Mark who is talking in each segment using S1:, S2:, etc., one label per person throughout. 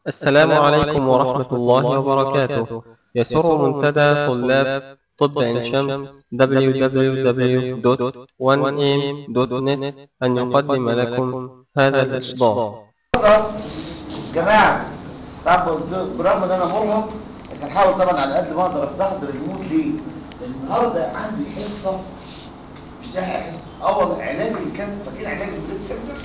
S1: السلام عليكم ورحمة الله وبركاته يسر منتدى طلاب طب عين شمس www.1am.net أن يقدم لكم هذا الإصدار
S2: جماعة طبعا برغم ان انا مرهق لكن هحاول طبعا على قد ما اقدر استحضر المود ليه؟ لان النهارده عندي حصه مش لاحق حصه اه والله علاج الكانسر فاكرين علاج البريست كانسر؟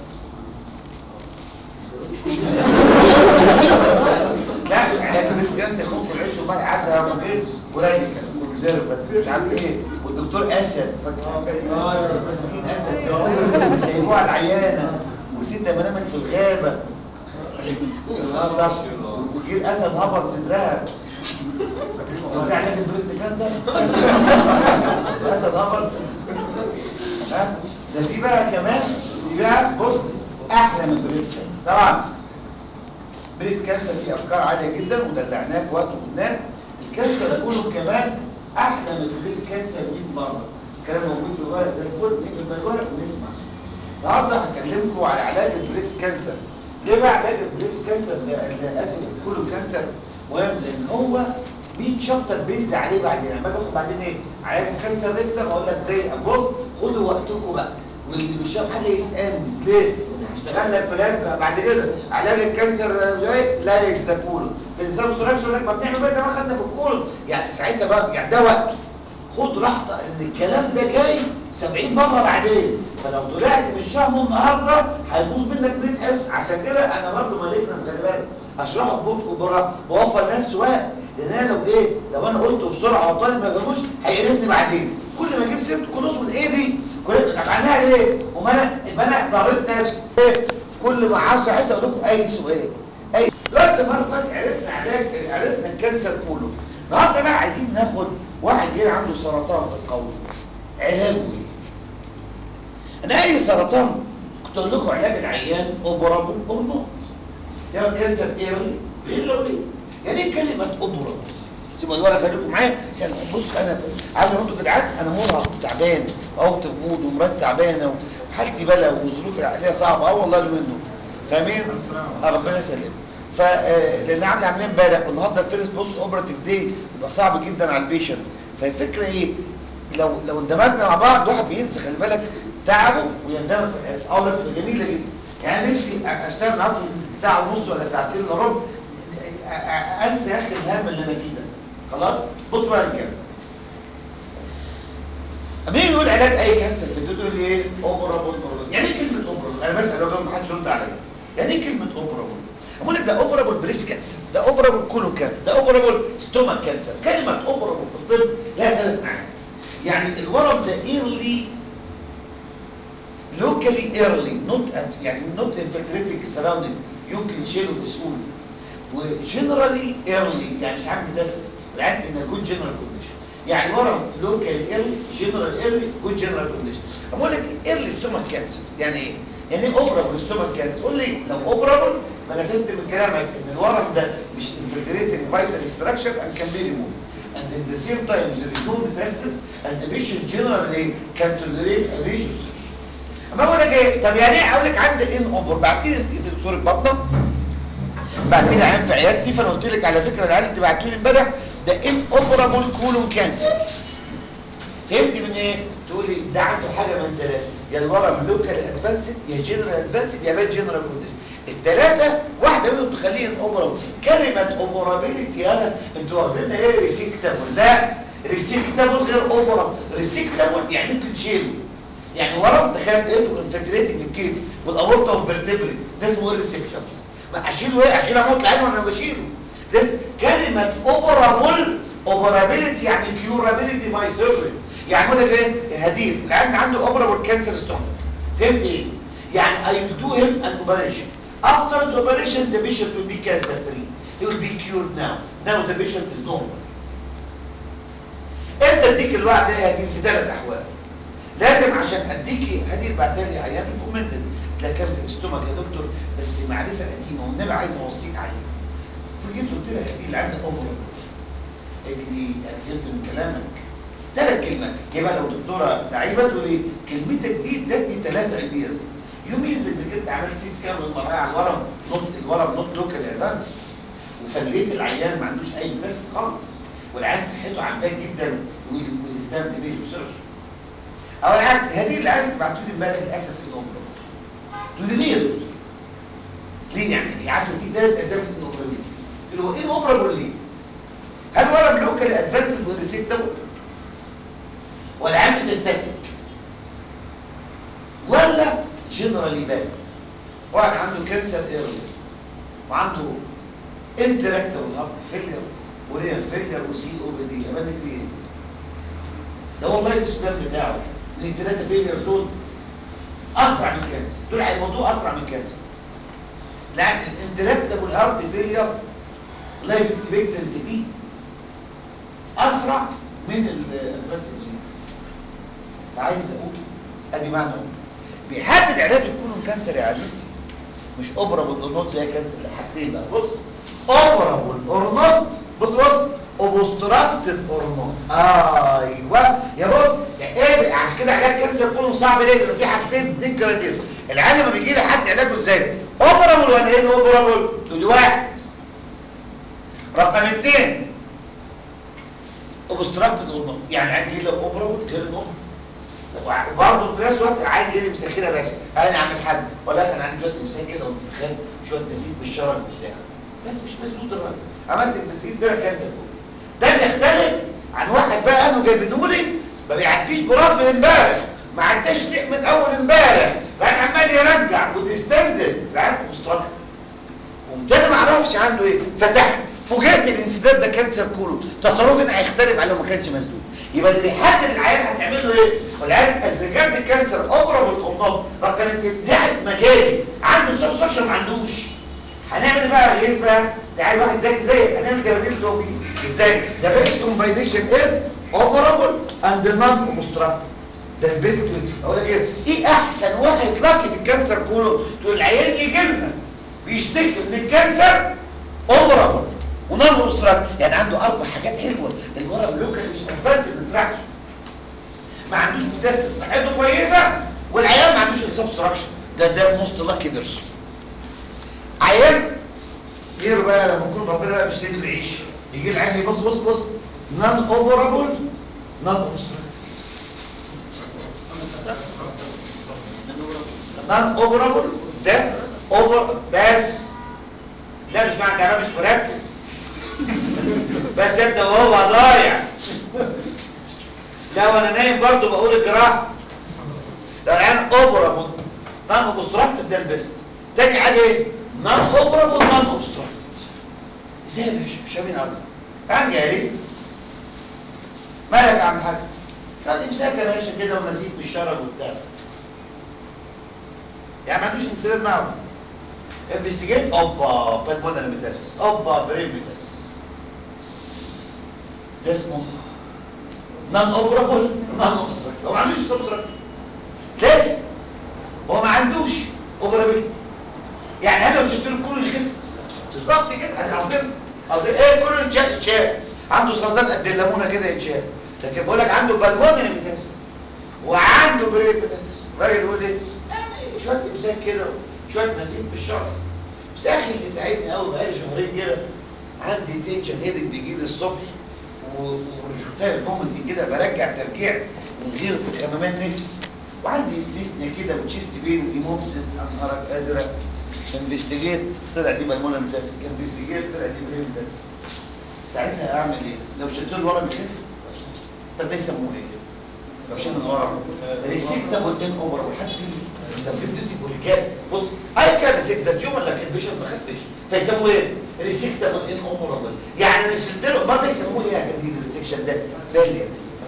S2: لا علاج البريست كانسر خوف العيش وما عدى يا مدير قليل كان كونزيرف بس مش عارف ايه والدكتور اسد فاكرين اسد ده سايبوها على العيانه وست ما نامت في الغابه اه صح وجه الاسد هبط صدرها هو ده علاج البريست كانسر الاسد هبط ها ده دي بقى كمان دي بقى بص احلى من البريست كانسر طبعا بريست كانسر فيه افكار عاليه جدا ودلعناه في وقت وقلناه الكانسر كله كمان احلى من البريست كانسر 100 مره الكلام موجود في الورق زي الفل نقفل بقى الورق ونسمع النهارده هكلمكم على علاج البريست كانسر ليه بقى علاج البريست كانسر ده ده اسف كله كانسر مهم لان هو 100 شابتر بيزد عليه بعدين لما باخد بعدين ايه علاج الكانسر ريكتم اقول لك زي بص خدوا وقتكم بقى واللي مش فاهم حاجه يسالني ليه هشتغل لك في الازرق بعد كده علاج الكانسر جاي لا يجزاكوله في الانسان ستراكشر لك ما بنعمل بقى زي ما خدنا في الكورس يعني ساعتها بقى يعني ده وقت خد راحتك لان الكلام ده جاي 70 مره بعدين فلو طلعت مش فاهمه النهارده هيبوظ منك 100 حس عشان كده انا برضه مالكنا خلي بالك اشرحه ببطء وبراحه بوفر نفسي وقت لان انا لو ايه لو انا قلته بسرعه والطالب ما فهموش هيقرفني بعدين كل ما اجيب سيره كلوس من ايه دي كل عنها ليه وما انا يبقى انا ضريت نفسي إيه؟ كل ما عايز حته اقول لكم اي سؤال اي دلوقتي المره فاتت عرفنا علاج عرفنا الكانسر كله النهارده بقى عايزين ناخد واحد جه عنده سرطان في القولون علاجه ايه انا اي سرطان كنت اقول لكم علاج العيان اوبرابل اور نوت يا كانسر ايرلي الا وليه يعني ايه كلمه اوبرابل سيبوا الورقه خليكم معايا عشان بص انا عارف انتوا جدعان انا مرهق وتعبان اوت مود ومرات تعبانه وحالتي بلا وظروفي العائليه صعبه اه والله منه فاهمين آه ربنا يسلمك ف لان عامل عاملين امبارح والنهارده الفيرست بوست اوبراتيف دي بيبقى صعب جدا على البيشنت فالفكره ايه لو لو اندمجنا مع بعض واحد بينسى خلي بالك تعبه ويندمج في الحس اه ده بتبقى جميله جدا يعني نفسي اشتغل معاكم ساعه ونص ولا ساعتين الا ربع انسى يا اخي الهم اللي انا فيه ده خلاص بص بقى الكلام مين يقول علاج اي كانسر في الدنيا تقول لي ايه اوبرابل يعني ايه كلمه اوبرابل انا بسال لو ما حدش يرد عليا يعني ايه كلمه اوبرابل اقول لك ده اوبرابل بريست كانسر ده اوبرابل كولون كانسر ده اوبرابل ستومك كانسر كلمه اوبرابل في الطب لها ثلاث معاني يعني الورم ده ايرلي لوكالي ايرلي نوت يعني نوت انفلتريتنج سراوندنج يمكن يشيله بسهوله وجنرالي ايرلي يعني مش عامل مدسس بالعكس ان جود جنرال كونديشن يعني ورم لوكال ايرلي جنرال ايرلي جود جنرال كونديشن اقول لك ايرلي ستومك كانسر يعني ايه يعني ايه اوبرابل ستومك كانسر قول لي لو اوبرابل ما انا فهمت من كلامك ان الورم ده مش infiltrating vital structure and can be removed and at the same time there is no metastasis and the patient generally can tolerate a major surgery اما اقول لك ايه طب يعني ايه اقول لك عندي ان اوبر بعت لي دكتور البطنه بعت لي عيان في عيادتي فانا قلت لك على فكره العيان اللي بعته لي امبارح ده ان اوبرابل كولون كانسر فهمت من ايه تقول لي ده عنده حاجه من ثلاثه يا الورم لوكال ادفانسد يا جنرال ادفانسد يا باد جنرال كونديشن الثلاثه واحده منهم تخليه اوبرابل كلمه اوبرابيلتي هذا انتوا واخدينها ايه ريسيكتابل لا ريسيكتابل غير اوبرابل ريسيكتابل يعني ممكن تشيله يعني ورم تخيل لقيته انفجريتنج الكيف والاورطه والفرتبري ده اسمه ايه ريسيكتابل ما اشيله ايه اشيل اموت العين وانا بشيله لازم كلمه اوبرابل اوبرابيلتي يعني كيورابيلتي باي سيرجري يعني اقول لك ايه هدير العيان عنده اوبرابل كانسر ستومك فهمت ايه يعني I will do him an operation after the operation the patient will be cancer free he will be cured now now the patient is normal امتى اديك الوعد ده هدير في ثلاث احوال لازم عشان اديكي هدير بعتها لي عيان ريكومندد تلاقي كانسر ستومك يا دكتور بس معرفه قديمه والنبي عايز اوصيك عليها فجيت قلت لها هدير اللي عندها اوفر قالت لي انا فهمت من كلامك ثلاث كلمات يبقى لو دكتوره لعيبه تقول لي كلمتك دي ادتني ثلاث ايدياز يوم ينزل انك انت عملت سيت سكان والمرايه على الورم نوت الورم نوت لوكال ادفانس وفليت العيان ما عندوش اي درس خالص والعيان صحته عمال جدا ويستند بيه بسرعه او العكس هذه العيان بعتوا لي امبارح للاسف في الاوبرا تقول لي ليه يا دكتور؟ ليه يعني عارف في ثلاث اسامي في الاوبرا ليه؟ قلت له ايه الاوبرا بقول ليه؟ هل ورم لوكال ادفانس ريسيبتابل ولا عامل تستاتيك ولا جنرالي باد واحد عنده كانسر ايرلي وعنده انتراكتور هارت فيلير وريال فيلير وسي او بي دي امانك في ايه؟ ده والله الاسباب بتاعه من الثلاثه فيلير دول اسرع من الكانسر دول هيموتوه اسرع من الكانسر لان الانتراكتور هارت فيلير لايف اكسبكتنسي فيه اسرع من الادفانس فعايز اقول ادي معنى بيحدد علاج الكولون كانسر يا عزيزي مش اوبرابل اور نوت زي كانسر حاجتين بقى بص اوبرابل اور نوت بص بص اوبستراكتد اور نوت ايوه يا بص يا ايه عشان كده علاج كانسر كولون صعب ليه لان في حاجتين اثنين كريتيرز العيال لما بيجي لي حد علاجه ازاي اوبرابل ولا ايه اوبرابل تقول لي واحد رقم اثنين اوبستراكتد اور نوت يعني عيل جه له اوبرابل غير نوت وبرضه في نفس الوقت عايز يجي مسخره باشا انا اعمل حد ولا انا عندي شويه امساك كده وانتفاخات شويه نسيج بالشرج بتاع بس مش مسدود الراجل عملت المسكين بلا كانسر ده بيختلف عن واحد بقى قالوا جايبينه لي ما بيعديش براس من امبارح ما عداش ريق من اول امبارح بعدين عمال يرجع وديستندد بعدين اوبستراكتد قمت انا ما اعرفش عنده ايه فتحت فوجئت الانسداد ده كانسر كله تصرفي هيختلف على لو ما كانش مسدود يبقى اللي بيحدد العيان هتعمل له ايه والعيان الزجاج الكانسر اوبرا بالقناط رقم اتزعت مكاني عنده سبستراكشن ما عندوش هنعمل بقى غيظ بقى ده عايز واحد زيك زيك هنعمل تباديل توفيق ازاي ده بيست كومباينيشن از اوبرابل اند نون اوبستراكتد ده البيست اقول لك ايه ايه احسن واحد لاقي في الكانسر كله تقول العيان يجي لنا بيشتكي من الكانسر اوبرابل ونون اوبستراكتد يعني عنده اربع حاجات حلوه الورم لوكال مش ادفانس ما تسرحش ما عندوش بوتاسيوم صحته كويسه والعيان ما عندوش سبستراكشن ده ده موست لاكي بيرسون عيان غير بقى لما يكون ربنا بقى مش سيد العيش يجي العيان يبص بص بص نون اوبرابل نون اوبستراكتد نون اوبرابل ده اوفر بس لا مش معنى كلام مش مركز بس انت وهو ضايع لا وانا نايم برضه بقول الجراحه لو العيان اوبرابل نون اوبستراكتد ده البست تاني حاجه ايه نون اوبرابل نون اوبستراكتد ازاي يا باشا مش فاهمين قصدي قام جاري مالك يا عم الحاج قال امساك يا باشا كده ونزيف بالشرب وبتاع يعني ما عندوش انسداد معه انفستيجيت اوبا بالمونر ميتاس اوبا برين ميتاس ده اسمه نون اوبرابل نون اوبستراكت هو ما عندوش سبستراكت ليه؟ هو ما عندوش اوبرابيلتي يعني هل لو شلت له كل الخف بالظبط كده انا قصدي قصدي ايه كل يتشال يتشال عنده سرطان قد الليمونه كده يتشال لكن بقول لك عنده بالمونر ميتاس وعنده برين ميتاس الراجل يقول ايه؟ يعني شويه امساك كده شويه نزيف بالشرط بس يا اخي اللي تعبني قوي بقالي شهرين كده عندي تنشن هيدك بيجي لي الصبح وشفتها الفومتي كده برجع ترجيع من غير خمامان نفس وعندي ديسنيا كده وتشيست بين وايموبسيس انهارك ازرق انفستيجيت طلع دي بالمونه متاسس انفستيجيت طلع دي بريم متاسس ساعتها اعمل ايه؟ لو شلت له الورم يخف طب ده يسموه ايه؟ لو شلنا الورم ريسيكتابل ان اوفر حد فيه لو في اديتي بوليكات بص اي كان سيكزاتيوم لكن البيشنت ما خفش فيسموه ايه؟ ريسيكتابل ان اوفر يعني ريسلت له برضه يسموه ايه يا جديد الريسكشن ده؟ بالياتيف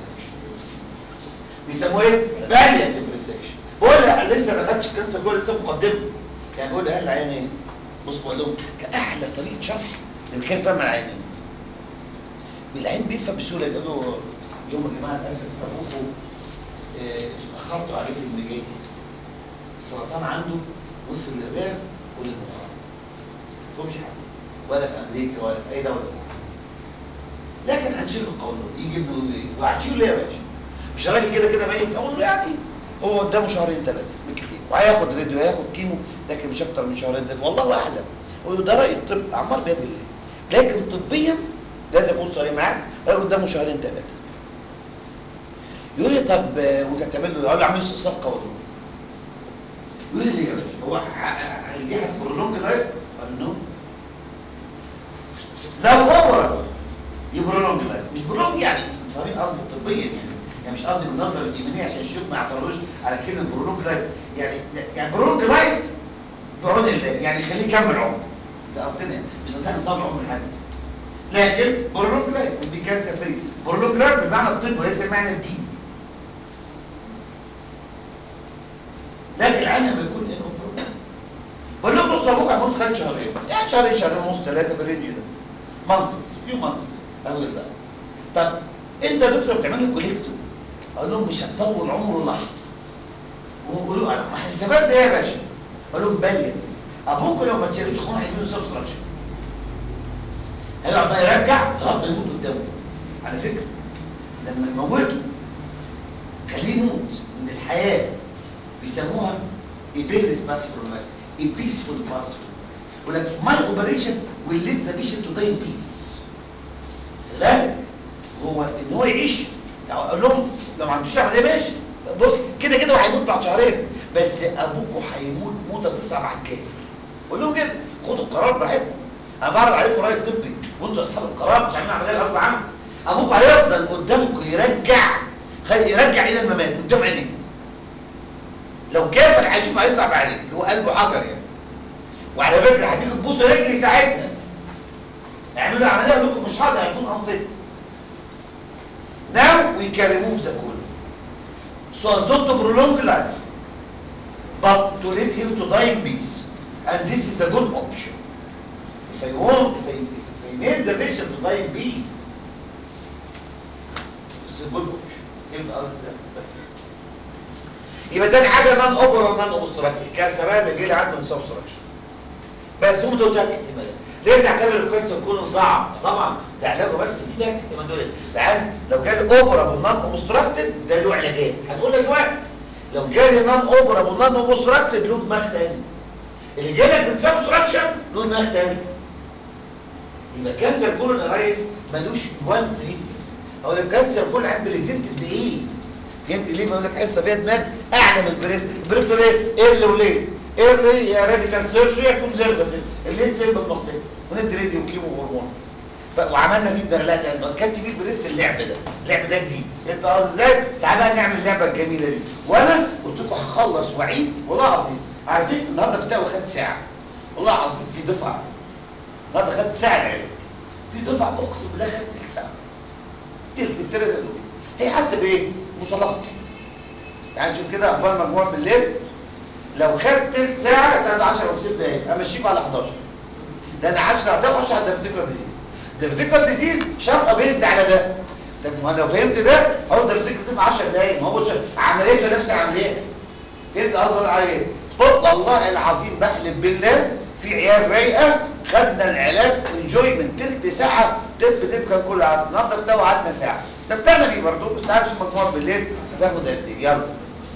S2: بيسموه ايه؟ بالياتيف ريسكشن بقول لا لسه ما خدتش كانسر جوه لسه مقدمه يعني بقول لاهل العيان ايه؟ بص بقول لهم كاحلى طريقه شرح اللي كان فاهم العيانين العين بيفهم بسهوله يقول له يوم يا جماعه للاسف ابوكم اه اتاخرتوا عليه في المجال السرطان عنده وصل للرئه وللمخ فهمش حاجه ولا في امريكا ولا في اي دوله لكن هنشيل القولون يجي له ايه وهتشيله ليه يا باشا مش راجل كده كده ميت اقول له يعني هو قدامه شهرين ثلاثه بالكثير وهياخد راديو هياخد كيمو لكن مش اكتر من شهرين ثلاثه والله اعلم قول له ده راي الطب اعمار بيد الله لكن طبيا لازم اكون صريح معاك هيبقى قدامه شهرين ثلاثه يقول لي طب آه، وانت هتعمل له يقول له اعمل استئصال قولون يقول لي ليه يا باشا هو ه- ه- هيديها برولونج لايف قال نو لو اوفر يبرولونج لايف مش برولونج يعني انتوا فاهمين قصدي طبيا يعني يعني مش قصدي بالنظره الايمانيه عشان الشيوخ ما يعترضوش على كلمه برولونج لايف يعني يعني برولونج لايف بعون الله يعني خليه يكمل عمره ده قصدنا يعني. مش قصدنا نطول عمر حد لكن برولونج لايف دي كانسر فري برولونج لايف بالمعنى الطبي وليس المعنى الديني لكن العين لما يكون انه برولونج بقول لهم بصوا ابوك هيموت خلال شهرين يعني شهرين شهرين ونص ثلاثه بالرينج ده مانسز فيو مانسز اقول ده طب انت يا دكتور بتعمل لي كوليكتور اقول لهم مش هتطول عمره لحظه ويقولوا انا ما حسابات ده يا باشا اقول لهم بلد ابوك لو ما تشيلوش خمس هيجيله سبستراكشن هيقعد بقى يرجع لغايه ما يموت قدامه على فكره لما نموته خليه يموت من الحياه بيسموها a painless pass from life a peaceful pass from life يقول لك my operation will lead the patient to die in peace خلي بالك هو ان هو يعيش يعني اقول لهم لو ما عندوش عمليه ماشي بص كده كده هو هيموت بعد شهرين بس ابوكوا هيموت موته تصعب على الكافر قول لهم كده خدوا القرار براحتكم انا بعرض عليكم راي طبي وانتوا اصحاب القرار مش عاملين عمليه غصب عنكم ابوكوا هيفضل قدامكم يرجع خلي يرجع الى الممات قدام عينيكم لو كافر هيشوف هيصعب عليك اللي هو قلبه حجر يعني وعلى فكره هتيجي تبوس رجلي ساعتها اعملوا عمليه اقول لكم مش حاضر هيكون انفيت Now we can remove the colon. So as not to prolong life, but to let him to die in peace. And this is a good option. If I want, if I, if I made the patient to die in peace, it's a good option. فهمت قصدي ازاي؟ بس. يبقى تاني حاجه نان اوبر ونان اوبستراكت الكارثه بقى اللي جه لي عنده سبستراكشن بس هم دول ثلاث احتمالات ليه بنعتبر الكانسر كله صعب طبعا ده علاجه بس في ثلاث احتمالات دول لان لو جالي اوبرابل نان اوبستراكتد ده له علاجات هتقول لك دلوقتي لو جالي نان اوبرابل نان اوبستراكتد له دماغ تاني اللي جالك من سبستراكشن له دماغ تاني يبقى كانسر كولون يا ريس ملوش وان تريتمنت هو الكانسر كولون عم بريزنتد بايه؟ فهمت ليه بقول لك حصه فيها دماغ اعلى من البريس البريس ده ليه؟ ايرلي وليه؟ ايرلي يا راديكال سيرجري يكون زربه اللي تسيب المصري وندي راديو كيمو هرمون ف... وعملنا فيه دماغ لا ده ما كانش فيه البريس في اللعب ده اللعب ده جديد انت قصدي ازاي؟ تعال بقى نعمل اللعبه الجميله دي وانا قلت لكم هخلص واعيد والله العظيم عارفين النهارده في تاو خد ساعه والله العظيم في دفعه النهارده خدت ساعه العلاج في دفعه اقسم بالله خدت تلت ساعه تلت التلاته دول هي حاسه بايه؟ متلخبط يعني شوف كده اخبار مجموعه بالليل لو خد تلت ساعه ساعه 10 او 6 دقايق امشيكوا على 11 لان 10 هتخش على الدفديكولار ديزيز الدفديكولار ديزيز شرقه بيزد على ده طب ما لو فهمت ده هو الدفديكولار ديزيز 10 دقايق ما هو عمليته نفس العمليه فهمت قصدي على ايه؟ والله العظيم بحلف بالله في عيال رايقه خدنا العلاج انجوي من تلت ساعه دب دب كان كله عارف النهارده بتاعه قعدنا ساعه استمتعنا بيه برضه بس تعرفش المجموعه بالليل هتاخد قد ايه يلا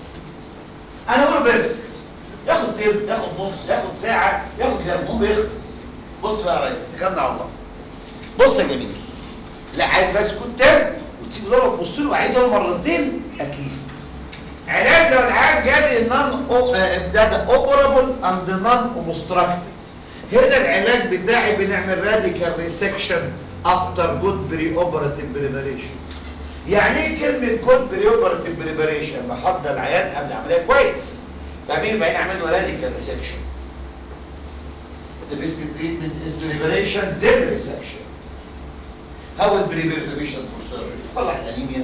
S2: انا بقول بيرفكت ياخد تلت ياخد نص ياخد ساعه ياخد كام المهم يخلص بص بقى يا ريس اتكلنا على الله بص يا جميل لا عايز بس كتاب وتسيب دول تبص له وعيدهم مرتين اتليست علاج لو العلاج جالي نون ده اوبرابل اند نون اوبستراكتد هنا العلاج بتاعي بنعمل راديكال ريسكشن افتر جود بري اوبراتيف بريباريشن يعني ايه كلمه جود بري اوبراتيف بريباريشن بحضر العيان قبل العمليه كويس فمين بقى نعمل له راديكال ريسكشن The best treatment is preparation then resection. How is preparation for surgery? صلح الانيميا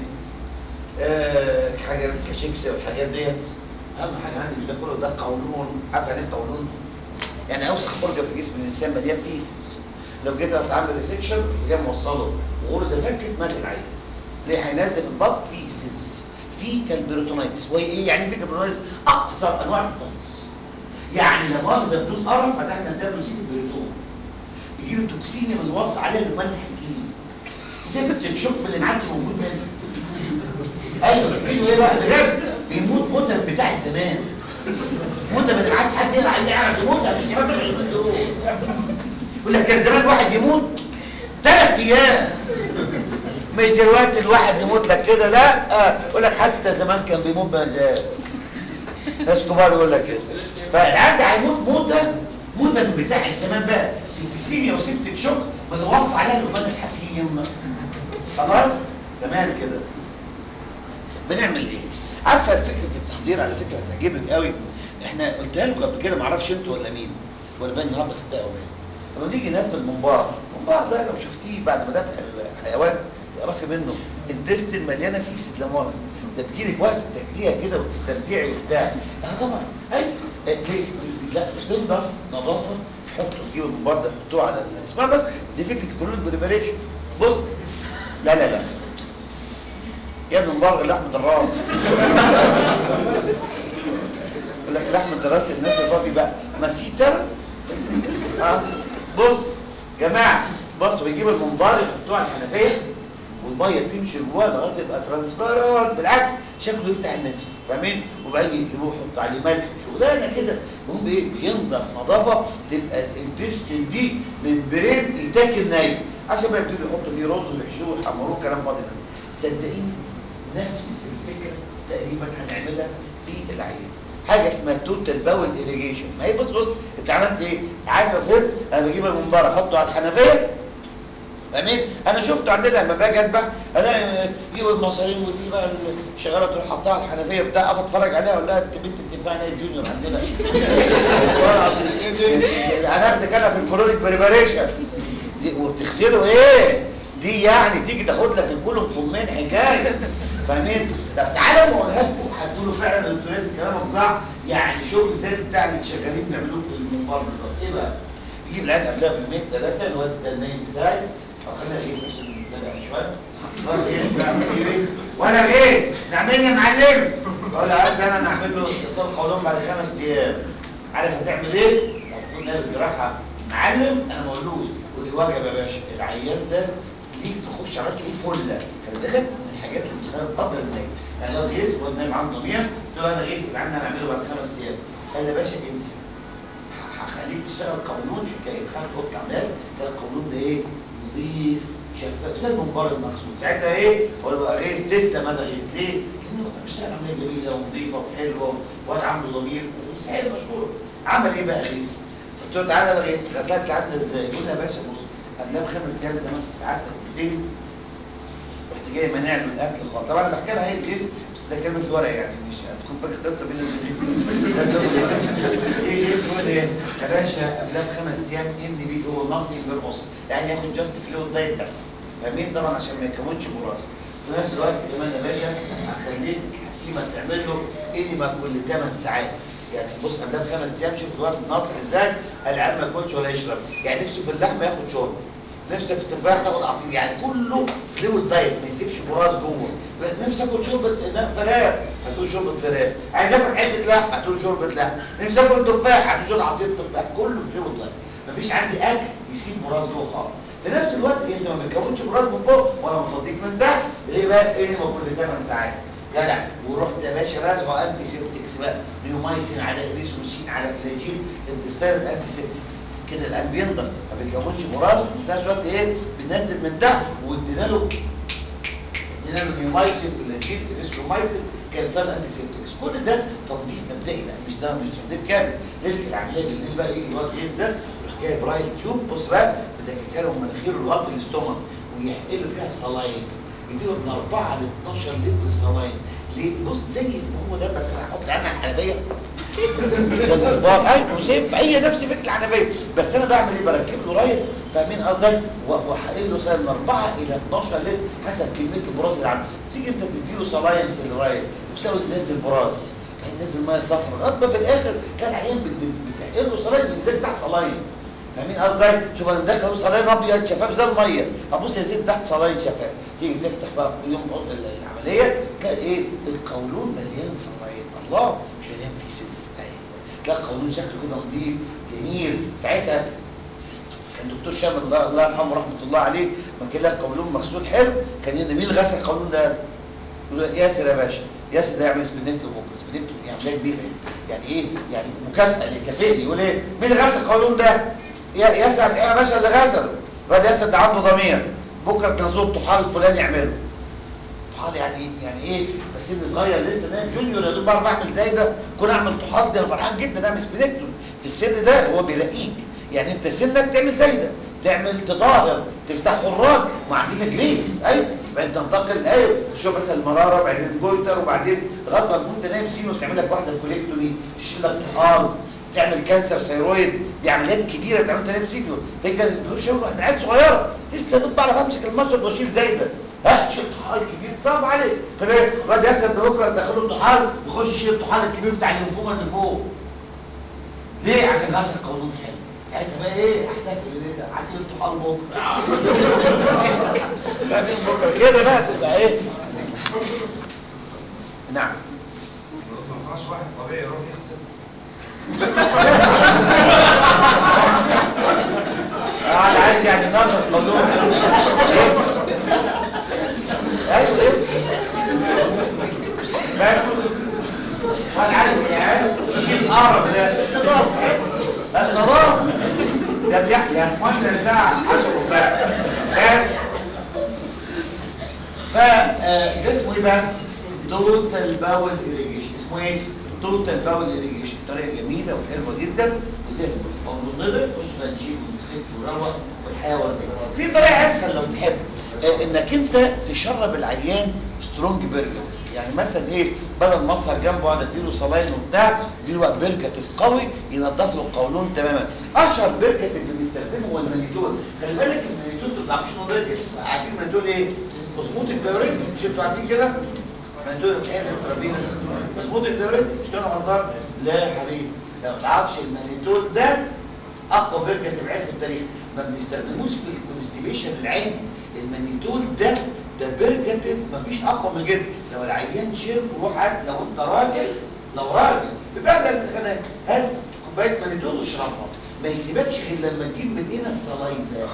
S2: آه حاجه كشيكس والحاجات ديت اهم حاجه عندي مش ده كله ده قولون عارف يعني ايه قولون يعني اوسخ فرجه في جسم الانسان مليان فيسز لو جيت اتعمل ريسكشن جاي موصله وغرزه فكت مات العين ليه هينزل الضغط فيسز فيكال بيروتونايتس وهي ايه يعني فيكال بيروتونايتس اقصر انواع البيروتونايتس يعني لا مؤاخذه بدون قرف فتحنا الدم يجيب البريتون يجي له توكسين من الوص عليه الملح الكلين سبت الشوك اللي ما عادش موجود منه ايوه بيجيله ايه بقى بجد بيموت موتة بتاعت زمان موتة اللي ما عادش حد يقدر عليه يعرف يموت مش يموت يقول لك كان زمان واحد يموت ثلاث ايام مش دلوقتي الواحد يموت لك كده لا آه، يقول لك حتى زمان كان بيموت بهزال ناس كبار يقول لك كده فالعيال ده هيموت موته موته من بتاع زمان بقى سيبسيميا وسبتك شوك بنوصي عليها الأمان الحكيم خلاص تمام كده بنعمل ايه عارفه فكره التحضير على فكره هتعجبك قوي احنا قلتها لكم قبل كده معرفش انتوا ولا مين ولا بين النهارده في التقوى لما نيجي ناكل ممبار الممبار ده لو شفتيه بعد ما ذبح الحيوان تعرفي منه الدستن مليانه فيسز لا مؤاخذه ده بيجيلك وقت تاكليها كده وتستمتعي وبتاع اه طبعا اي آه، ليه لا تنضف نظافه حطوا تجيبوا الممبار ده حطوه على ال- اسمها بس زي فكره كلون بريبريشن بص لا لا لا يا ابني مبالغ لحمة الراس يقول لك لحمة الراس الناس بتبقى بقى مسيتر ها بص جماعة بص بيجيب المنبار يحطوه على الحنفية والمية تمشي جواه لغاية يبقى ترانسبيرنت بالعكس شكله يفتح النفس فاهمين وبعدين يجيبوه يحطوا عليه ملح شغلانة كده المهم ايه بينضف نظافة تبقى الانتستين دي من برين يتاكل نايم عشان بقى يبتدوا يحطوا فيه رز ويحشوه ويحمروه كلام فاضي منه صدقيني نفس الفكرة تقريبا هنعملها في العيان حاجة اسمها توتال باول irrigation ما هي بص بص انت عملت ايه عارف يا فين انا بجيب المنبار احطه على الحنفية فاهمين انا شفته عندنا لما باجي اذبح الاقي يجيب المصارين ودي بقى الشغاله تروح حطها على الحنفيه بتاع اقف اتفرج عليها اقول لها انت بنت بتنفعني يا جونيور عندنا هناخدك انا في الكرونيك بريباريشن دي وبتغسله ايه دي يعني تيجي تاخد لك الكل فمين حكايه فاهمين طب تعالوا ما اقولها لكم هتقولوا فعلا الدكتور كلامك صح يعني شغل زي بتاع اللي شغالين بيعملوه في المنبر بالظبط ايه بقى يجيب العيال قبلها بيومين ثلاثه الواد ده النايم بتاعي او خلينا غيث عشان نتابع شويه واد غيث بيعمل ايه وانا غيث نعمل يا معلم اقول له عايز انا نعمل له استئصال قولون بعد خمس ايام عارف هتعمل ايه؟ المفروض نعمل جراحه معلم انا ما اقولوش قول لي واجب يا باشا العيان ده ليك تخش عملت ايه فله خلي بالك من الحاجات اللي بتخلي قدر النايم يعني لو غيث واد نايم عنده ضمير قلت له انا غيث اللي عندنا هنعمله بعد خمس ايام قال لي يا باشا انسى هخليك تشتغل قولون حكايه خلي اوضه عمال ده القولون ده ايه نظيف شفاف زي المنبر المغسول ساعتها ايه اقول له بقى غيث تسلم انا غيث ليه؟ لانه بيشتغل عمليه جميله ونظيفه وحلوه واد عنده ضمير سعيد مشهور عمل ايه بقى غيث؟ قلت له تعالى يا غيث غسلت عندك ازاي؟ يقول لي يا باشا بص قبلها بخمس ايام زي ما انت ساعات قلت لي رحت جاي مانع له الاكل خالص طبعا بحكي لها هي الغيث بس ده كلمه في ورقه يعني مش هتكون فاكر قصه بين ايه غيث يقول ايه يا باشا قبلها بخمس ايام ان بي هو ناصي بيرقص يعني ياخد جاست فلويد دايت بس فاهمين طبعا عشان ما يكونش براس في نفس الوقت كمان يا باشا هخليك حكيمه تعمل له انما كل 8 ساعات يعني بص قبلها بخمس ايام شوف الوقت ناصر ازاي العيال ما ياكلش ولا يشرب يعني نفسه في اللحمه ياخد شرب نفسك في التفاح تاخد عصير يعني كله فلويد دايت ما يسيبش براس جوه نفسك اكل شوربه فراخ هتقول شوربه فراخ عايز اكل حته لحم هتقول شوربه لحم نفسك اكل تفاح هتقول عصير تفاح كله فلويد دايت مفيش عندي اكل يسيب براس جوه خالص في نفس الوقت انت ما بتكونش براس من فوق ولا مفضيك من تحت ليه بقى ايه ما كل 8 ساعات جدع ورحت يا باشا رازعه انتي سيبتكس بقى نيومايسين على اريثروسين على فلاجين انتستال انتي سيبتكس كده الان بينضف ما بيكونش مراد وفي نفس الوقت ايه بننزل من تحت وادينا له ادينا له نيومايسين فلاجين اريثرومايسين كانسان انتي سيبتكس كل ده تنظيف مبدئي بقى مش ده مش تنظيف كامل ليله العمليه بالليل بقى يجي الواد غيظ ده يروح جايب رايل تيوب بص بقى بدكاكاله ومناخيره لغايه الاستومك ويحقن فيها صلاين يديله من 4 ل 12 لتر صلاين ليه؟ بص زي في هو ده بس انا هحط عنها الحنفيه زي الكبار ايوه زي في اي نفس فكره الحنفيه بس انا بعمل ايه بركب له رايل فاهمين قصدي وحقن له سنه من 4 الى 12 لتر حسب كميه البراز اللي عنده تيجي انت تدي له صلاين في الرايل وتلاقي ينزل براز هينزل ميه صفرا لغايه ما في الاخر كان عيان بتحقن له صلاين ينزل تحت صلاين فاهمين قصدي شوف انا مدخل صلاين ابيض شفاف زي الميه ابص يا زين تحت صلاين شفاف تيجي تفتح بقى في يوم اوضه العمليه كان ايه القولون مليان صلاين الله مش مليان فيسز ايوه لا القولون شكله كده نظيف جميل ساعتها كان دكتور شامل الله, الله يرحمه رحمه الله عليه ما كان له قولون مغسول حلو كان يقول مين غسل القولون ده يقول له ياسر يا باشا ياسر ده يعمل سبنكتوم بكره سبنكتوم يعني عمليه كبيره يعني ايه يعني مكافاه يكافئني يقول ايه مين غسل القولون ده يا ياسر عبد الحليم يا باشا اللي غسله الواد ياسر ده عنده ضمير بكره تنزلوا الطحال الفلاني يعمله طحال يعني ايه يعني ايه بس سن صغير لسه نايم جونيور يا دوب بعرف اعمل زي ده كون اعمل طحال ده انا فرحان جدا اعمل سبينكتوم في السن ده هو بيرقيك يعني انت سنك تعمل زي ده تعمل تطهر تفتح خراج وعندنا جريدز ايوه بعدين تنتقل ايوه تشوف مثلا المراره بعدين جويتر وبعدين لغايه ما تكون انت نايم سينوس تعمل لك واحده كوليكتومي تشيل لك طحال تعمل كانسر ثيرويد دي عمليات كبيره تعمل انت نايم سينيور فهي كان الدكتور شاور واحد عيال صغيره لسه دوب بعرف امسك المشرط واشيل زي ده ها تشيل طحال كبير صعب عليك فليه الواد ياسر ده بكره تدخله الطحال يخش يشيل الطحال الكبير بتاع الليمفوما اللي فوق ليه عشان غسل قولون حلو ساعتها بقى ايه احتفل ليه ده عايزين الطحال بكره بعدين بكره كده بقى تبقى ايه نعم
S3: ما ينفعش واحد طبيعي يروح يغسل
S2: انا عايز يعني نظر قولون ايوه ايه بس وانا عايز يعني يجيب القرف ده النظام ده بيحكي يعني واحنا الساعه 10 ربع بس ف آه، اسمه ايه بقى توتال باول irrigation اسمه ايه توتال باول irrigation طريقه جميله وحلوه جدا وزي الفل ومنضبط خش بقى نشيل ونمسك ونروق والحياه ورديه في طريقه اسهل لو تحب آه، انك انت تشرب العيان سترونج برجر يعني مثلا ايه بدل ما اسهر جنبه اقعد اديله صلاين وبتاع اديله بقى برجتيف قوي ينضف له القولون تماما اشهر برجتيف اللي بيستخدمه هو المانيتول خلي بالك المانيتول ما بتعرفش انه برجتيف عارفين المانيتول ايه؟ مظبوط الكلوريد مش انتوا عارفين كده؟ مانيتول ايه الترابينس مظبوط الكلوريد مش كانوا غلطان؟ لا يا حبيبي لو ما تعرفش المانيتول ده اقوى برجتيف عين في التاريخ ما بنستخدموش في الكونستيبيشن العادي المانيتول ده ده برجتيف مفيش اقوى من كده لو العيان شرب روح هات لو انت راجل لو راجل بيبقى لك سخنان هات كوبايه مانيتول واشربها ما يسيبكش غير لما تجيب من هنا الصلاين ده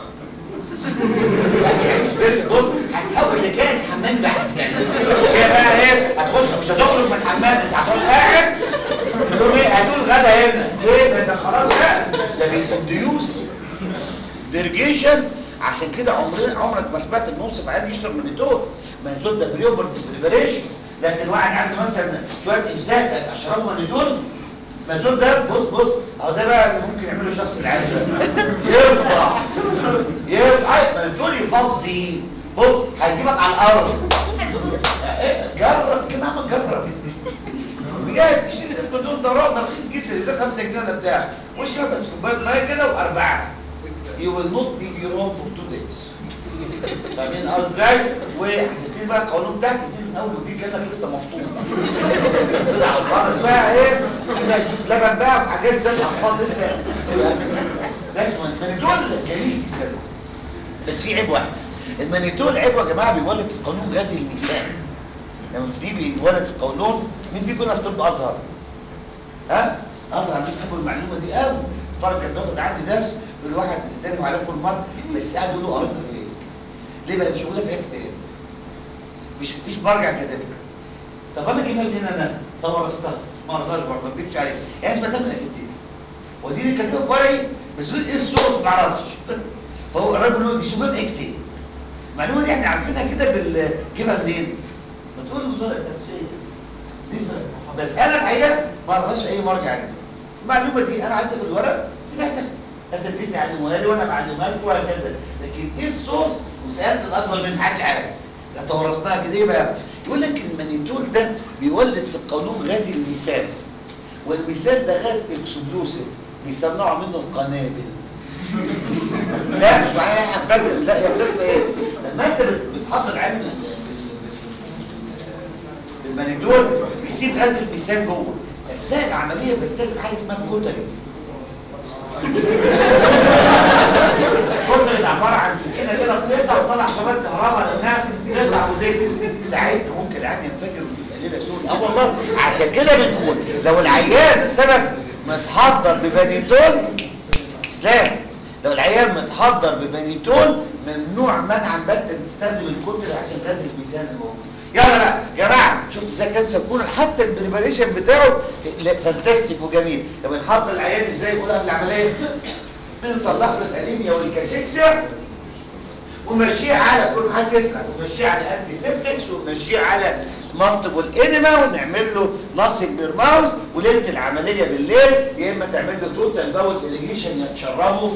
S2: يعني بص هتحول لكائن حمام بعد يعني هي بقى ايه هتخش مش هتخرج من الحمام انت هتقعد قاعد تقول ايه هتقول غدا هنا ليه ده انت خلاص بقى ده بيديوس ديرجيشن عشان كده عمرنا عمرك ما سمعت ان نوصف عيال يشرب مانيتول مانيتول ده بريوبر بريبريشن لكن واحد عنده مثلا شويه امساك اشرب مانيتول مانيتول ده بص بص اهو ده بقى اللي ممكن يعمله شخص العادي ده يرفع يرفع مانيتول يفضي بص هيجيبك على الارض إيه، جرب كده عمل جرب بجد اشتري زيت مانيتول ده ده رخيص جدا ازاي 5 جنيه ولا بتاع واشرب بس كوبايه ميه كده واربعه you will not leave your home for two days فاهمين قصدي ازاي وهتبتدي بقى القانون بتاعك تبتدي من اول وجديد كانك لسه مفطوم كده على خالص بقى ايه كده تجيب لبن بقى وحاجات زي الاطفال لسه ده اسمه المانيتول جميل جدا بس في عيب واحد المانيتول عيب يا جماعه بيولد في قانون غازي الميثان لما دي بيولد في قانون مين فيكم هنا في طب ازهر ها ازهر دي تحبوا المعلومه دي قوي طارق كان بياخد عندي درس والواحد اداني عليه كل مره بس قاعد يقول له قريتها فين ليه بقى مش موجوده في اي كتاب مش مفيش مرجع كاتبها طب انا اجيبها منين انا تورثتها ما رضاش برضه ما اكذبش عليك هي اسمها تم الاساتذه ودي اللي كاتبها في ورقي بس يقول ايه الصوت ما اعرفش فهو الراجل يقول دي شباب ايه كتاب المعلومه دي احنا عارفينها كده بال جيبها منين ما تقول له طارق ده شيء دي سنة. بس انا الحقيقه ما رضاش اي مرجع عندي المعلومه دي انا عندي في الورق سمعتها اساتذتي علموها لي وانا بعلمها لكم وهكذا لكن ايه السورس وسالت الاكبر من حدش عارف ده تورثناها كده ايه بقى يقول لك المانيتول ده بيولد في القولون غاز الميثان والميثان ده غاز اكسبلوسيف بيصنعوا منه القنابل لا مش معناها احنا هنفجر لا هي القصه ايه لما انت بت- بتحط العلم المانيتول بيسيب غاز الميثان جوه اثناء العمليه بيستخدم حاجه اسمها كوتري كتلة عبارة عن سكينة كده بتقطع وتطلع شباب كهرباء لأنها تقطع ودك ساعتها ممكن العيان ينفجر وتبقى ليلة سوداء اه والله عشان كده بنقول لو العيان سبس متحضر ببانيتول اسلام لو العيان متحضر ببانيتول ممنوع منعا باتا تستخدم الكتلة عشان غاز الميزان اللي موجود يلا بقى يا جماعه شفت ازاي كان سكون حتى البريباريشن بتاعه لا، فانتاستيك وجميل لما نحضر العيان ازاي يقول قبل العمليه بنصلح له الانيميا والكاسيكسيا ومشيه على كل حد يسال ومشيه على انتي سيبتكس ومشيه على مالتيبل انما ونعمل له ناصب بيرماوس وليله العمليه بالليل يا اما تعمل له توتال باول اريجيشن يتشربه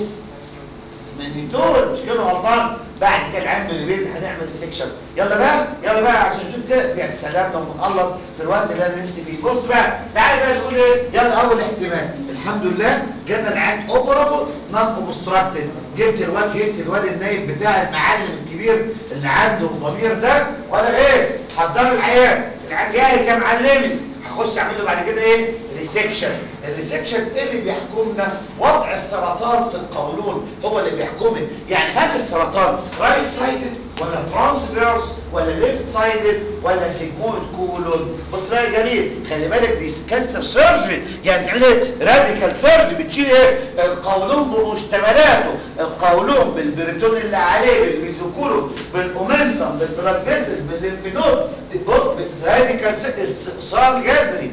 S2: مانيتول مش كده غلطان بعد كده العام بالليل هنعمل سيكشن يلا بقى يلا بقى عشان نشوف كده يا سلام لو نخلص في الوقت اللي انا نفسي فيه بص بقى تعالى بقى نقول ايه يلا اول احتمال الحمد لله جبنا العين اوبرابل نون اوبستراكتد جبت الواد جيس الواد النايب بتاع المعلم الكبير اللي عنده ضمير ده ولا غيس حضر العيان العيان جاهز يا معلمي هخش اعمل له بعد كده ايه ريسكشن الريسكشن ايه اللي بيحكمنا وضع السرطان في القولون هو اللي بيحكمنا يعني هل السرطان رايت سايدد ولا ترانسفيرس ولا ليفت سايدد ولا سيجمويد كولون بص بقى يا جميل خلي بالك دي كانسر سيرجري يعني تعمل ايه راديكال سيرجري بتشيل ايه القولون بمشتملاته القولون بالبريتون اللي عليه بالميزوكولون بالاومنتم بالبلاد فيسز بالليمفينود راديكال استئصال جذري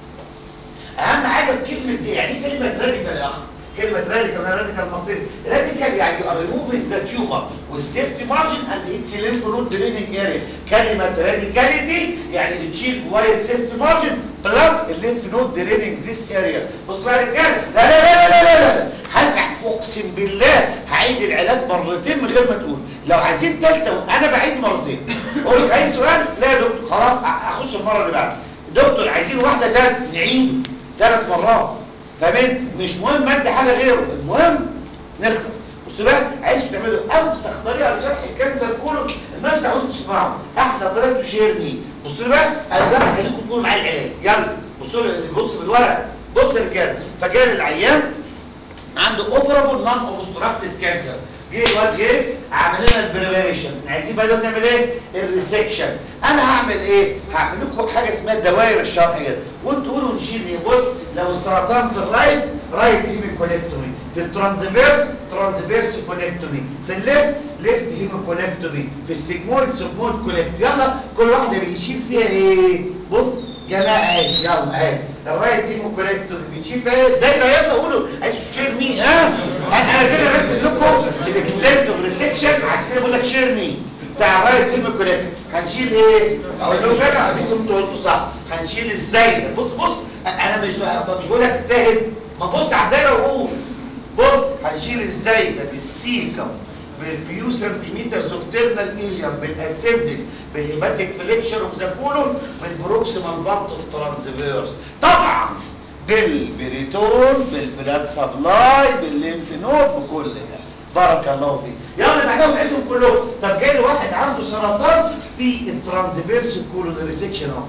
S2: اهم حاجه في كلمه دي يعني ايه كلمه راديكال يا اخ كلمه راديكال ما راديكال مصير راديكال يعني you are removing the tumor with safety margin and its lymph node draining area كلمه راديكاليتي يعني بتشيل وايد سيفتي مارجن بلس الليمف نود دريننج ذيس اريا بص بقى يا رجاله لا لا لا لا لا لا لا هزع اقسم بالله هعيد العلاج مرتين من غير ما تقول لو عايزين ثالثه انا بعيد مرتين اقول لك اي سؤال لا يا دكتور خلاص اخش المره اللي بعدها دكتور عايزين واحده ثالث نعيد ثلاث مرات فاهمين مش مهم ادي حاجه غيره المهم نخلص بصوا بقى عايزكم تعملوا اوسخ طريقه لشرح الكانسر كله الناس عاوزين تسمعوا احلى طريقه تشير مي بصوا بقى انا بقى هخليكم تقولوا معايا العلاج يلا بصوا بص بالورق بص يا رجاله فجال العيان عنده اوبرابل نون اوبستراكتد كانسر جه الواد جيس عامل لنا البريباريشن عايزين بقى دلوقتي نعمل ايه الريسكشن انا هعمل ايه هعمل لكم حاجه اسمها الدوائر الشرعيه وانتوا قولوا نشيل ايه بص لو السرطان في الرايت رايت هيميكونكتومي في الترانزفيرس ترانزفيرس كونكتومي في الليفت ليفت هيميكونكتومي في السيجمويد سيجمويد كونكتومي يلا كل واحده بيشيل فيها ايه بص جماعه اهي يلا اهي الرايت هيميكونكتومي بتشيل فيها ايه دايره يلا قولوا عايز تشير مي ها انا كده برسم لكم الاكستنتيف ريسكشن عشان كده بقول لك شير مي بتاع الرايت هيميكونكتومي هنشيل ايه اقول لكم انا اديكم انتوا قلتوا صح هنشيل ازاي بص بص انا مش مش بقول لك اجتهد ما تبص على الدايره وقول بص هنشيل ازاي ده بالسيكم بالفيو سنتيمترز اوف تيرنال اليوم بالاسيبدك بالهيماتيك فليكشر اوف ذا كولون بالبروكسيمال بارت اوف ترانسفيرس طبعا بالبريتون بالبلاد سبلاي بالليمف نود بكل ده بارك الله فيك يلا بعدهم عندهم كلهم طب جاي واحد عنده سرطان في الترانسفيرس كولون ريسكشن اهو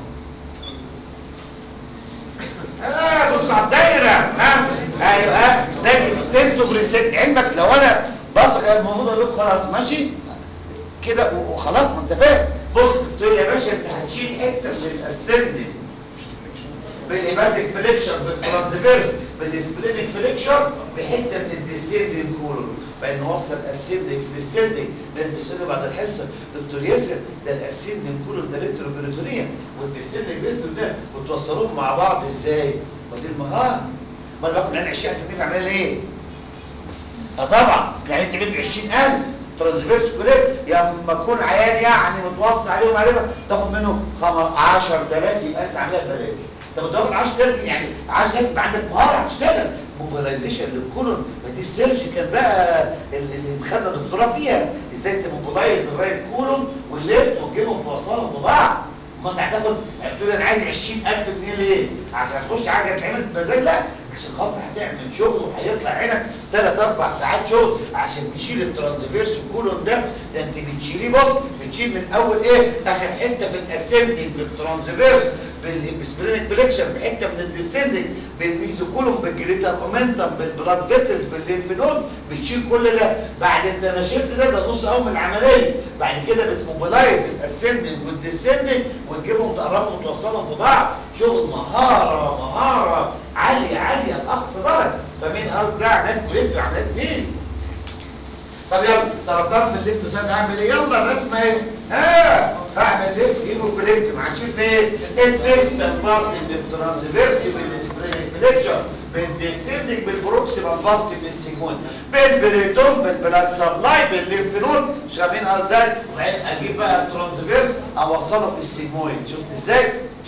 S2: اه بص على الدايره ها ايوه ده الاكستنت اوف ريسيت علمك لو انا بصغ المفروض اقول لكم خلاص ماشي كده وخلاص ما انت فاهم بص تقول يا باشا انت هتشيل حته من الاسندنج بالهيماتيك فليكشر بالترانسفيرس بالسبلينيك فليكشر بحته من الديسندنج كولون بقى نوصل اسندنج في الديسندنج لازم بيسالني بعد الحصه دكتور ياسر ده الاسندنج كولون ده ريتروبريتونيا والديسندنج ريترو ده وتوصلوهم مع بعض ازاي؟ ودي المهاره ما انا باخد من 20% في عمليه ليه؟ اه طبعا يعني انت جبت 20000 ترانسفيرس كوليت لما تكون عيان يعني متوصي عليه ومعرفه تاخد منه 10000 يبقى انت عاملها ببلاش طب تاخد 10000 يعني 10000 يبقى عندك مهاره هتشتغل موبيلايزيشن للكولون ما دي السيرجيكال بقى اللي خدنا دكتوراه فيها ازاي انت موبيلايز الرايت كولون والليفت وتجيبهم توصلهم في بعض ما انت هتاخد هتقول انا عايز 20000 جنيه ليه؟ عشان تخش حاجه تعمل بمزاج لا عشان خاطر هتعمل شغل وهيطلع عينك 3 4 ساعات شغل عشان تشيل الترانسفيرس كولون ده ده انت بتشيليه بص بتشيل من اول ايه اخر حته في الاسندنج بالترانسفيرس بالسبرينك فليكشن بحته من الديسندنج بالميزوكولوم بالجريتال اومنتم بالبلاد فيسلز بالليمف نود بتشيل كل ده بعد انت ما شلت ده ده نص اول من العمليه بعد كده بتموبلايز الاسندنج والديسندنج وتجيبهم تقربهم وتوصلهم في بعض شغل مهاره مهاره عاليه عاليه لاقصى درجه فمين قصدي عمليات كوليكتور عمليات مين طب يلا سرطان في الليفت سايد اعمل ايه يلا الرسمه ايه ها اعمل ليفت هيمو كوليكتور هنشوف ايه الديستال بارت من الترانسفيرس بالسبرينج فليكشر بتديسندنج بالبروكسيمال بارت في السيجمويد بالبريتون بالبلاد سبلاي بالليمف نود شايفين ازاي وبعدين اجيب بقى الترانسفيرس اوصله في السيجمويد شفت ازاي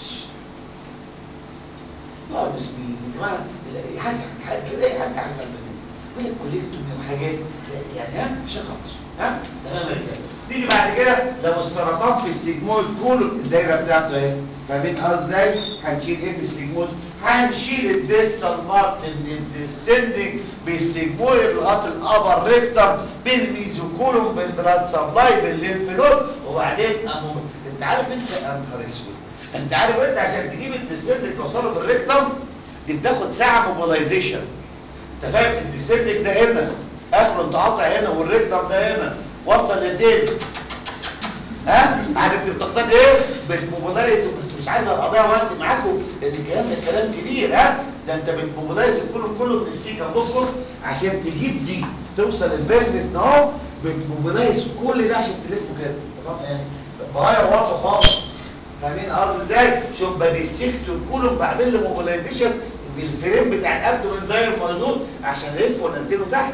S2: لا مش مين يا جماعه يحزن حاجه كده اي حد يحزن منه يقول لك كوليكتومي وحاجات لا، يعني ها مش خالص ها تمام يا رجاله تيجي بعد كده لو السرطان في السيجمويد كله الدايره بتاعته اهي فاهمين ازاي هنشيل ايه في السيجمويد هنشيل الديستال مارك الديسندنج بالسيجمويد لغايه الابر ريكتر بالميزوكولوم بالبلاد سبلاي بالليمف نود وبعدين أمو... انت عارف انت يا نهار اسود انت عارف انت عشان تجيب الديسندنج توصله في الريكتم دي بتاخد ساعه موبيلايزيشن انت فاهم الديسندنج ده هنا اخره انت قاطع هنا والريكتم ده هنا وصل للدين ها عارف دي بتقتضي ايه بتموبيلايز بس مش عايز اضيع وقت معاكم لان الكلام ده كلام كبير ها ده انت بتموبيلايز كله كله من السيكا بص عشان تجيب دي توصل البلفس ده اهو بتموبيلايز كل ده عشان تلفه كده تمام يعني بغير واضحه خالص فاهمين قصدي ازاي شوف بديسكتور كله بعمل له موبيلايزيشن في الفريم بتاع الابدومين داير مردود عشان الف وانزله تحت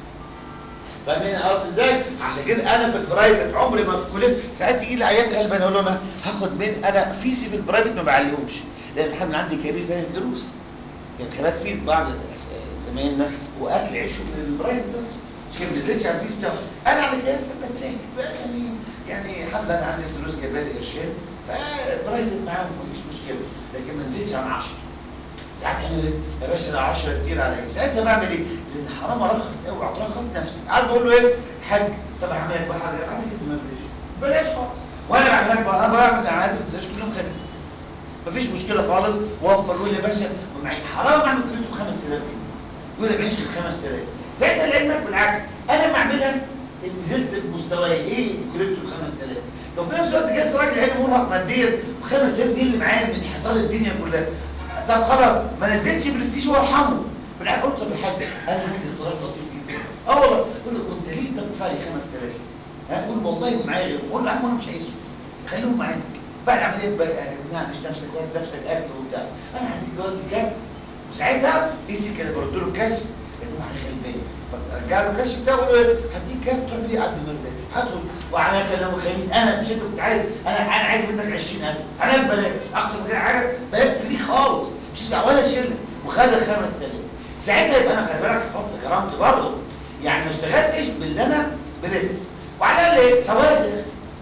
S2: فاهمين قصدي ازاي عشان كده انا في البرايفت عمري ما في كليه ساعات يجي لي عيان غلبان يقول له انا هاخد من انا فيزي في البرايفت ما بعلمهمش لان الحمل عندي كبير ثاني الدروس يعني خلات في بعض زمايلنا واكل عيشه من البرايفت بس مش كده ما نزلتش على الفيز بتاعه انا على كده لسه بتسهل بقى يعني يعني الحمد لله انا عندي الدروس جايبه لي قرشين فبرايفت معاهم مفيش مشكله لكن ما نزلتش عن 10 ساعات اعمل ايه؟ يا باشا ده 10 كتير عليا ساعتها بعمل ايه؟ لان حرام ارخص قوي ارخص نفسي عارف بقول له ايه؟ حاج طب هعمل لك بقى حاجه بعد كده ما بلاش بلاش خالص وانا بعمل لك بقى انا بعمل عمليات بلاش كل يوم خميس مفيش مشكله خالص وفر يقول لي يا باشا معي حرام اعمل كريتو ب 5000 جنيه يقول لي بعيش ب 5000 ساعتها لعلمك بالعكس انا بعملها نزلت بمستواي ايه كريتو ب 5000 لو في نفس الوقت جاي راجل عيني مرهق ماديا ب 5000 جنيه اللي معايا من حيطان الدنيا كلها طب خلاص ما نزلش برستيج وارحمه بالعكس قلت طب يا حاج انا عندي اقتراح لطيف جدا اه والله قول له كنت ليه طب دفع لي 5000 ها قول والله معايا غير قول له يا عم انا مش عايزه خليهم معاك بعد العمليه بقى نعمش نفسك وقت نفسك اكل وبتاع انا هديك جواد كام وساعتها قيسي كده برد له الكشف انه واحد غلبان رجع له الكشف بتاعه وقول له هديك كام تروح لي قد ما هاته وعلى كلام الخميس انا مش انت كنت عايز انا انا عايز منك 20000 انا ببلاش اكتر من كده حاجه بقى فري خالص مش تدفع ولا شله وخد 5000 ساعتها يبقى انا خلي بالك حفظت كرامتي برضه يعني ما اشتغلتش باللي انا بلس وعلى الاقل ايه سواد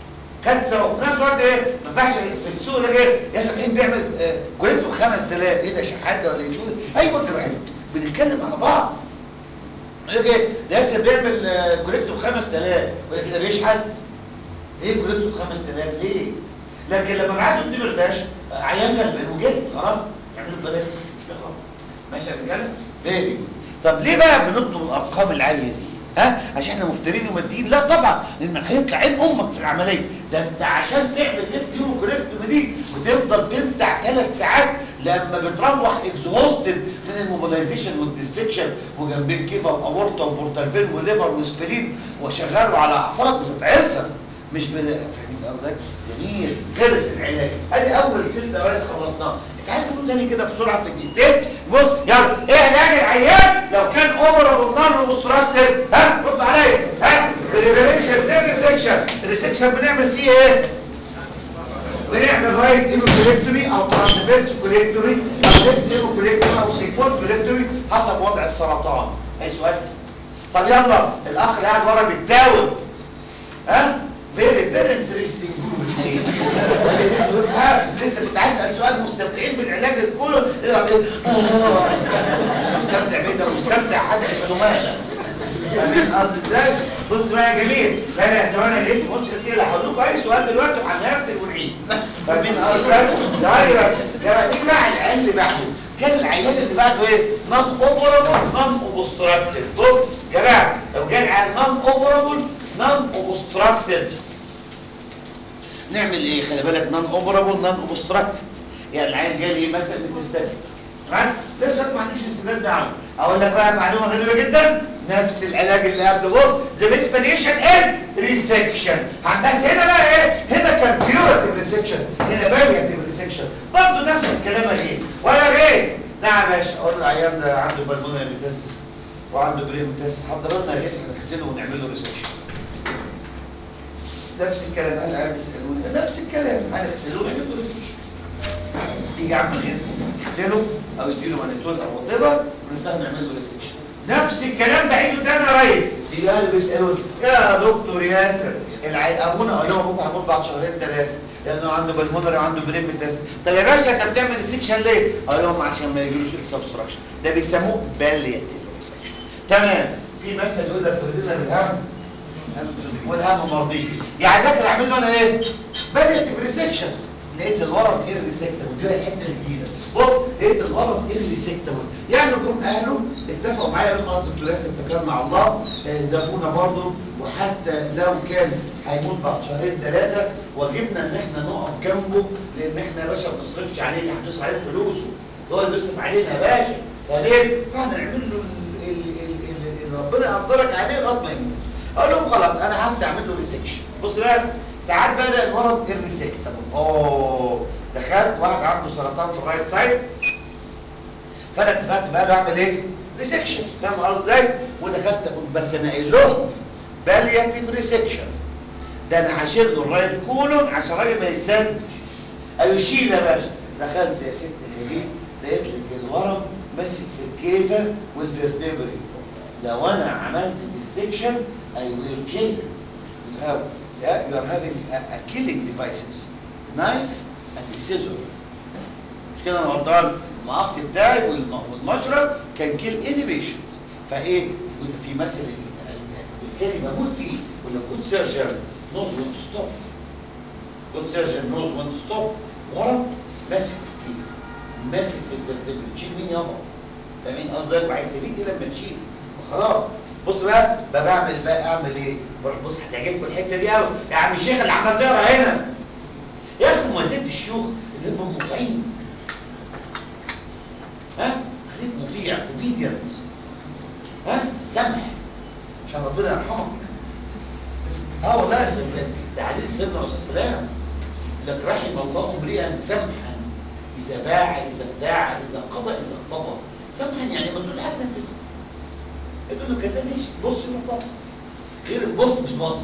S2: خدت سوا وفي نفس الوقت ايه ما ينفعش في السوق ده ايه يا سامحين بيعمل آه كوليكتور 5000 ايه ده شحات ده ولا ايه ايوه كده واحد بنتكلم على بعض يقول لك ايه ده لسه بيعمل آه كوليكتور 5000 ولا كده بيشحت ايه كوليكتور 5000 ليه لكن لما بعته دي برداش عيان غلبان وجاي خلاص يعملوا ببلاش مش مشكله خالص ماشي يا رجاله فيري طب ليه بقى بنطلب الارقام العاليه دي ها عشان احنا مفترين وماديين لا طبعا لانك هيطلع عين امك في العمليه ده انت عشان تعمل ليفت يوم كوريكتوم دي وتفضل تمتع ثلاث ساعات لما بتروح اكزهوستد من الموبيلايزيشن والديسكشن وجنبين كيفا وابورتا وبورتالفين وليفر وسبلين وشغاله على اعصابك بتتعصر مش بدا فاهمين قصدك جميل خلص العلاج ادي اول تلت رئيس خلصناه تعال نقول تاني كده بسرعه في دقيقتين بص يلا ايه علاج العيان لو كان اوفر او نون اوبستراكتيف ها رد عليا ها الريفريشن ده ريسكشن الريسكشن بنعمل فيه ايه بنعمل رايت ايموكوليكتوري او ترانسفيرس كوليكتوري او ليفت ايموكوليكتوري او سيكوت كوليكتوري حسب وضع السرطان اي سؤال طب يلا الاخ اللي قاعد ورا بيتداوم ها فيري فيري انترستنج جروب الحقيقه لسه كنت عايز اسال سؤال مستمتعين بالعلاج كله مستمتع بيه ده مستمتع حد السماء فاهمين قصدي ازاي؟ بص بقى يا جميل لا لا ثواني انا لسه ما قلتش اسئله هقول لكم اي سؤال دلوقتي وهنهبت ونعيد فاهمين قصدي ازاي؟ دايره ده دي بقى العيان اللي بعده كان العيان اللي بعده ايه؟ نون اوبرابل نون اوبستراكتيف بص يا جماعه لو جه العيان نون اوبرابل نون اوبستراكتد نعمل ايه خلي بالك نون اوبرابل نون اوبستراكتد يعني العين جاي لي مثلا من الاستاتيك تمام لسه ما عنديش استعداد معاه اقول لك بقى معلومه غريبه جدا نفس العلاج اللي قبل بص ذا اكسبانيشن از ريسكشن بس هنا بقى ايه هنا كان بيورتيف ريسكشن هنا بالياتيف ريسكشن برضه نفس الكلام غيث ولا غيث نعم يا باشا اقول له العيان ده عنده بالمونري ميتاسيس وعنده برين ميتاسيس حضر لنا الجسم نغسله ونعمل له ريسكشن نفس الكلام انا عم يسالوني نفس الكلام هنغسله ونعمل له ريسكشن يجي عم يغسله او يديله مانيتول او وات ايفر ونفهم نعمل له ريسكشن نفس الكلام بعيده تاني يا ريس يجي قال بيسالوني يا دكتور ياسر العي... ابونا اقول لهم ابوك هيموت بعد شهرين ثلاثه لانه عنده بالمونري وعنده برين ميتاسيس طب يا باشا انت بتعمل ريسكشن ليه؟ اقول لهم عشان ما يجيلوش السبستراكشن ده بيسموه بالياتيف ريسكشن تمام في مثل يقول لك تريدنا بالهم والهم مرضي يعني داخل اعمل له انا ايه بالياتيف ريسكشن لقيت الورم ايه ريسكتبل دي بقى الحته الجديده بص لقيت الورم ايه ريسكتبل يعني جم اهله اتفقوا معايا قالوا خلاص دكتور ياسر اتكلنا مع الله آه، دفونا برضه وحتى لو كان هيموت بعد شهرين ثلاثه واجبنا ان احنا نقف جنبه لان احنا يا باشا ما بنصرفش عليه اللي هنصرف عليه فلوسه هو اللي بيصرف علينا يا باشا فليه؟ فاحنا نعمل له ال- ال- ال- اللي ربنا يقدرك عليه لغايه ما يموت اقول لهم خلاص انا هفتح اعمل له ريسكشن بص بقى ساعات بدا المرض الريسكتبل اوه دخلت واحد عنده سرطان في الرايت سايد فانا اتفقت بقى له اعمل ايه ريسكشن فاهم قصدي ازاي ودخلت أقول بس انا قايل لهم بالياتيف ريسكشن ده انا هشيل له الرايت كولون عشان الراجل ما يتسدش قالوا يشيل يا باشا دخلت يا ست هدي لقيت لك الورم ماسك في الكيفه والفيرتبري لو انا عملت السكشن I will kill you. You have yeah, you are having a, a killing devices knife and a scissor مش كده انا غلطان المقص بتاعي والم- والمشرب كان كيل اني بيشنت فايه في مثل بالتالي بموت فيه ولو كنت سيرجن نوز وانت ستوب كنت سيرجن نوز وانت ستوب ورم ماسك في الكيل ماسك في الفرتبري تشيل مين يابا فاهمين قصدك وعايز تفيد ايه لما تشيل خلاص بص بقى بقى بعمل بقى اعمل ايه بروح بص هتعجبكم الحته دي قوي يا عم الشيخ اللي عمال تقرا هنا يا اخي مميزات الشيوخ اللي هم مطيعين ها خليك مطيع obedient ها سمح عشان ربنا يرحمك اه والله ده ده حديث سيدنا الرسول صلى الله عليه وسلم لك رحم الله امرئا سمحا اذا باع اذا ابتاع اذا قضى اذا اقتضى سمحا يعني ما تقول حاجه نفسها تقول له كذا ماشي بص له باص غير البص مش باص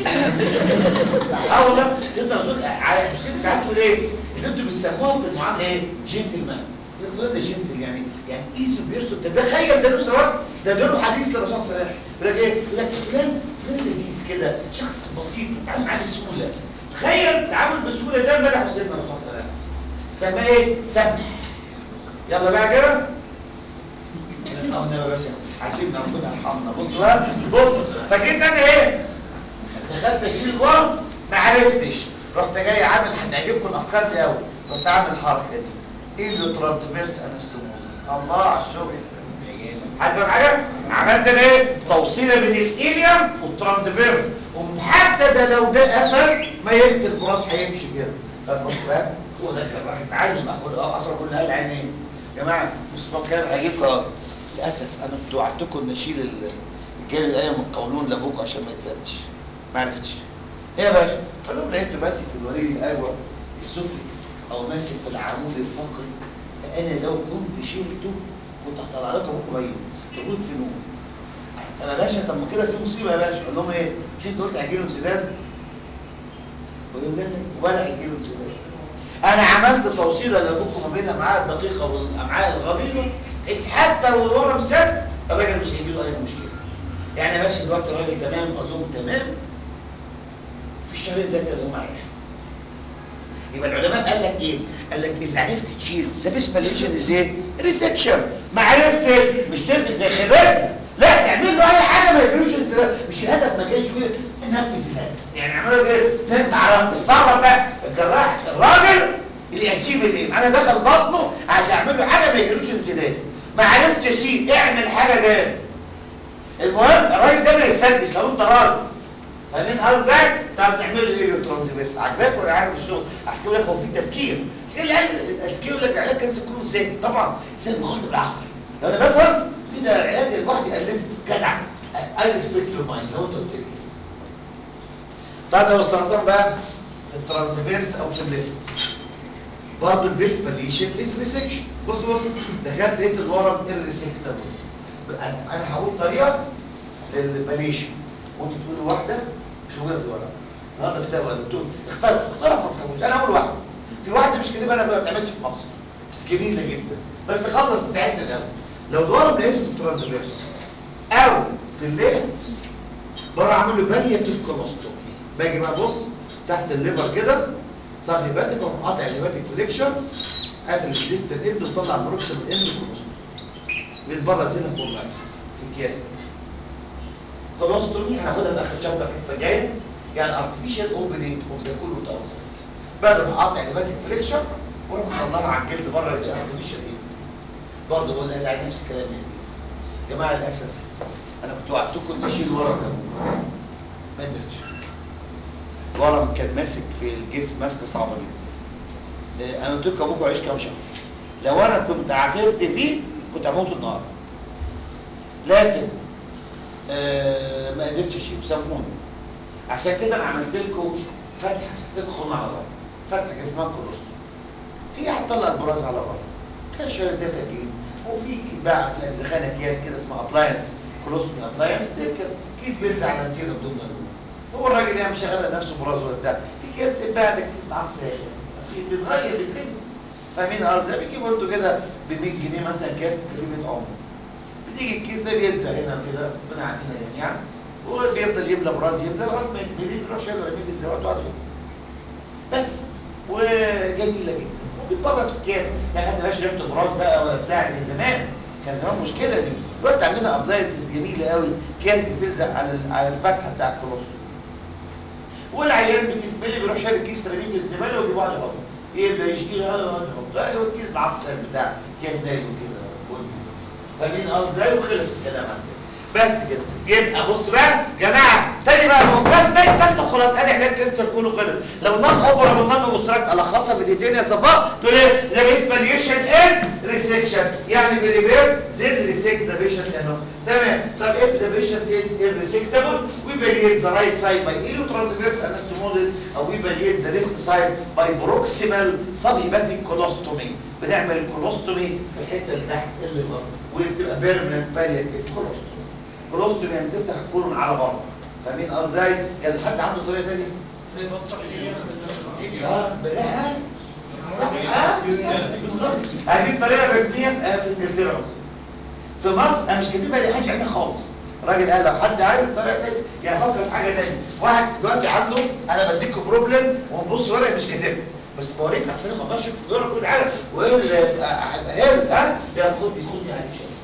S2: اه والله سيدنا الرسول على ست ساعات تقول ايه اللي انتوا بتسموها في المعامله ايه جنتلمان يقول فلان ده جنتل يعني يعني ايزي بيرسون تخيل ده نفس الوقت ده دول حديث للرسول صلى الله عليه وسلم يقول لك ايه يقول لك فلان فلان لذيذ كده شخص بسيط بتتعامل معاه بسهوله تخيل تعامل بسهوله ده مدح سيدنا الرسول صلى الله عليه وسلم سماه ايه سمح يلا بقى كده ارحمنا يا باشا عشان ربنا يرحمنا بص بقى بص فجيت انا ايه دخلت اشيل الورم ما عرفتش رحت جاي عامل هتعجبكم الافكار دي قوي رحت عامل الحركه دي ايه اللي ترانسفيرس انستوموزس الله على الشغل حاجه حاجه عملت ايه توصيله بين الاليم والترانسفيرس وحتى ده لو ده قفل ما يقتل البراس هيمشي كده طب بص بقى هو ده كان راح يتعلم اخد اقرا كل العينين يا جماعه بصوا الكلام هيجيبكم أهو. للاسف انا كنت وعدتكم ان اشيل ال- الجانب الايه من القولون لابوكم عشان ما يتسدش ما عرفتش ايه يا باشا قال لهم لقيته ماسك في الوريد الايوه السفلي او ماسك في العمود الفقري فانا لو كنت شلته كنت هطلع لكم ابوكم ميت تموت في نوم طب يا باشا طب ما كده في مصيبه يا باشا قال لهم ايه مش انت قلت هيجي له انسداد ويقول لك ولا هيجي له انسداد انا عملت توصيله لابوكم ما بين الامعاء الدقيقه والامعاء الغليظه بحيث حتى لو الورم سد الراجل مش هيجي له اي مشكله يعني يا باشا دلوقتي الراجل تمام اقول لهم تمام في الشهرين ده اللي هم عايشوا يبقى العلماء قال لك ايه قال لك اذا عرفت تشيل ذا بيست باليشن از ايه ريسكشن ما عرفتش مش تنفذ زي خبرتك لا تعمل له اي حاجه ما يجيلوش انسداد مش الهدف ما كانش كده نفذ الهدف يعني اعملوا كده مع الصبر بقى الجراح الراجل اللي هتشيل الايه انا دخل بطنه عشان اعمل له حاجه ما يجيلوش انسداد ما عرفتش اشيل اعمل حاجه جايه المهم الراجل ده ما يستنش لو انت راجل فاهمين قصدي ازاي؟ طب تعملوا ايه ترانسفيرس عجباك ولا عارف الشغل عشان كده يقول لك هو في تفكير عشان كده العيال الاذكياء يقول لك العلاج كان كله ازاي طبعا ازاي بيخاطب العقل لو انا بفهم كده علاج الواحد يالفه جدع اي ريسبكت يور مايند لو انت قلت لي كده. طب لو السرطان بقى في الترانسفيرس او في الليفت برضه البيس باليشن از ريسكشن بص بص دخلت لقيت الورم الريسكتبل انا انا هقول طريقه للباليشن وانت تقول واحده مش موجوده في الورق النهارده في دواء دكتور اختار اختار ما تخافوش انا اقول واحده في واحده مش كده انا ما بتعملش في مصر بس جميله جدا بس خلص بتاعتنا الاول لو الورم لقيته في الترانسفيرس او في الليفت بره اعمل له بالياتيف كولوستومي باجي بقى بص تحت الليفر كده صار هيباتيك واروح قاطع الهيباتيك فليكشن قافل الديستال اند وطلع البروكسيمال اند كولوستومي من بره زي فور لايف في اكياس كولوستومي هناخدها في اخر شابتر الحصه الجايه يعني ارتفيشال اوبننج اوف ذا كول متوسط بعد ما قاطع الهيباتيك فليكشن واروح مطلعها على الجلد بره زي ارتفيشال اند برضه بقول لها نفس الكلام يعني يا جماعه للاسف انا كنت وعدتكم تشيل ورم ده ما قدرتش ورم كان ماسك في الجسم ماسكه صعبه جدا آه، انا قلت لكم ابوكم عيش كام شهر لو انا كنت عثرت فيه كنت هموت النهارده لكن آه ما قدرتش اشيله سامحوني عشان كده انا عملت لكم فتحه تدخل على بره فتحه كان اسمها كولوستوم هي هتطلع البراز على بره كان شايل الداتا جيم وفي باع في الاجزخانه اكياس كده اسمها ابلاينس كولوستوم ابلاينس كيس بيلزق على الانتير ابدومينال هو الراجل يعني مشغل نفسه براز ولا بتاع في كيس تتباع ده كيس معصيه بيتغير بيترمي فاهمين قصدي بيجيبوا انتوا كده ب 100 جنيه مثلا كاس تكفيه 100 عمر بتيجي الكيس ده بيلزق هنا كده ربنا عارفين جميعا وبيفضل يملى براز يملى لغايه ما يتملي يروح شايله رميه في الزراعه وتقعد بس وجميله جدا وبيتبرز في اكياس يعني حتى مبقاش ريحه براز بقى ولا بتاع زي زمان كان زمان مشكله دي دلوقتي عندنا ابلاينسز جميله قوي اكياس بتلزق على ال- على الفتحه بتاع الكولوستوم والعيان بتتملي بيروح شايل الكيس رميه في الزباله ويجيبوها له يحطه يبدا يشيل هذا ويقعد يحط لا هو الكيس معصب بتاع كيس دايما كده فاهمين قصدي وخلص الكلام عن كده بس كده يبقى بص بقى جماعه تاني بقى هو بس بقى تاخده خلاص ادي علاج كانسر كله خلص لو نون اوبرا نون اوبستراكت الخاصه في دقيقتين يا صفاء تقول ايه ذا ريسباليشن از ريسكشن يعني بريبير زين ريسكت ذا بيشنت انه تمام طب if the patient is irresectable we palliate the right side by iliotransverse anastomosis او we palliate the left side by proximal subhepatic colostomy بنعمل الكولوستومي في الحته اللي تحت الليفر وبتبقى بيرمننت بالياتيف كولوستومي كولوستومي يعني تفتح الكولون على بره فاهمين قصدي ازاي كان حد عنده طريقه ثانيه اه بلاها صح اه بالظبط هذه الطريقه الرسميه آه، في انجلترا بس في مصر انا مش كاتبها لي حاجه بعيده خالص الراجل قال لو حد عارف طريقه ثانيه يعني فكر في حاجه ثانيه واحد دلوقتي عنده انا بديكوا بروبلم وبص ورقه مش كاتبها بس بوريك اصل انا ما اقدرش اكتب ورقه كل حاجه وايه هيل ها يلا خد خد يعني شويه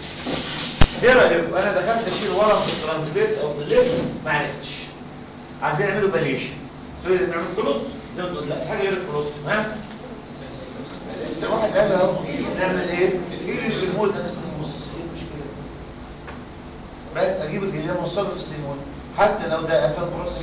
S2: ايه رايكم انا دخلت اشيل ورق في الترانسفيرس او في الليفت ما عرفتش عايزين نعمله باليشن تقول لي نعمل كلوست زي ما تقول لا في حاجه غير الكلوست ها لسه واحد قال اهو نعمل ايه ايه في الموت انا استفوس ايه المشكله بقى اجيب الجهاز موصله في السيمون حتى لو ده قفل براسي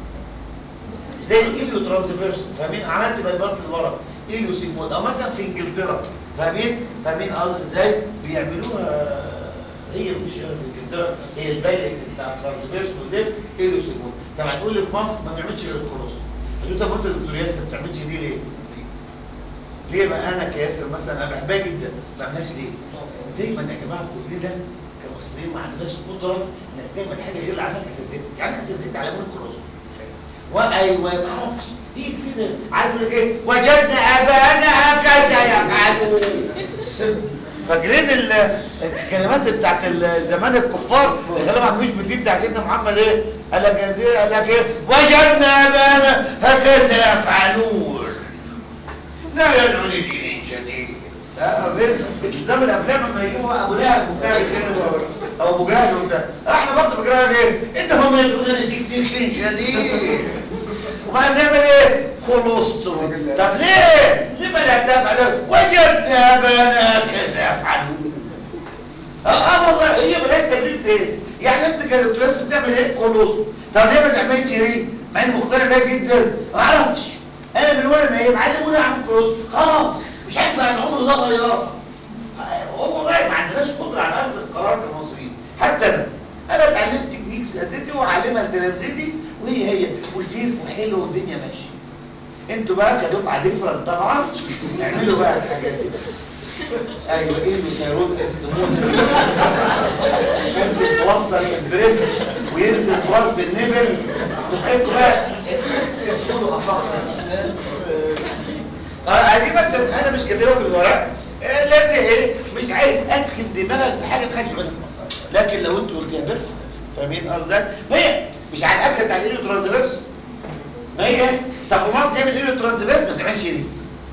S2: زي الايليو ترانسفيرس فاهمين عملت باي باس للورا ايليو سيمون او مثلا في انجلترا فاهمين فاهمين قصدي ازاي بيعملوها هي مفيش غير في انجلترا هي البالغ بتاع الترانسفيرس والليفت ايليو سيمون طبعا تقول لي في مصر ما بنعملش غير الكروس هتقول طب انت يا دكتور ياسر ما بتعملش دي ليه؟ ليه بقى انا كياسر مثلا انا بحبها جدا ما بعملهاش ليه؟ دايما يا جماعه كلنا كمصريين ما عندناش قدره انك تعمل حاجه غير اللي عملها اساتذتك يعني اساتذتك علمونا الكروس وايوه ما اعرفش يجي كده عارف يقول لك ايه وجدنا ابانا هكذا يفعلون فاكرين ال- الكلمات بتاعت ال- زمان الكفار اللي كانوا ما عملوش بالدين بتاع سيدنا محمد ايه قال لك ايه قال لك ايه وجدنا ابانا هكذا يفعلون لا يدعو لدين جديد اه بنت الزمن الافلام لما يجيبوا ابو لهب وبتاع يتكلموا او ابو جهل وبتاع احنا برضه فاكرين ايه انهم يدعون لدين جديد وبعدين نعمل ايه كولوستروم طب ليه لما لا تفعل وجدنا ابانا كذا يفعلون اه اه والله هي ملهاش تمرين ايه يعني انت كنت بس بتعمل ايه كولوستروم طب ليه ما تعملش ايه مع اني مقتنع بيها جدا ما اعرفش انا من وانا نايم علموني اعمل كولوستروم خلاص مش عارف بقى العمر ده غيرها هو والله ما عندناش قدره على اخذ القرار كمصريين حتى انا انا اتعلمت تكنيكس في اساتذتي وعلمها لتلامذتي وهي هي وسيف وحلو والدنيا ماشيه انتوا بقى كدفعه ديفرنت طبعا اعملوا بقى الحاجات دي ايوه ايه اللي سيرود استموت ينزل توصل البريست وينزل تراس بالنبل دفعتكم بقى تقولوا افاق اه دي مثلا انا مش كاتبها في الورق آه، لان ايه مش عايز ادخل دماغك في حاجه ما حدش بيعملها في مصر لكن لو انتوا قلتيها بيرفكت فاهمين قصدي ما هي مش على الاكل بتاع الايلو ترانسفيرس ما هي طب وما تعمل ايلو ترانسفيرس ما تعملش ليه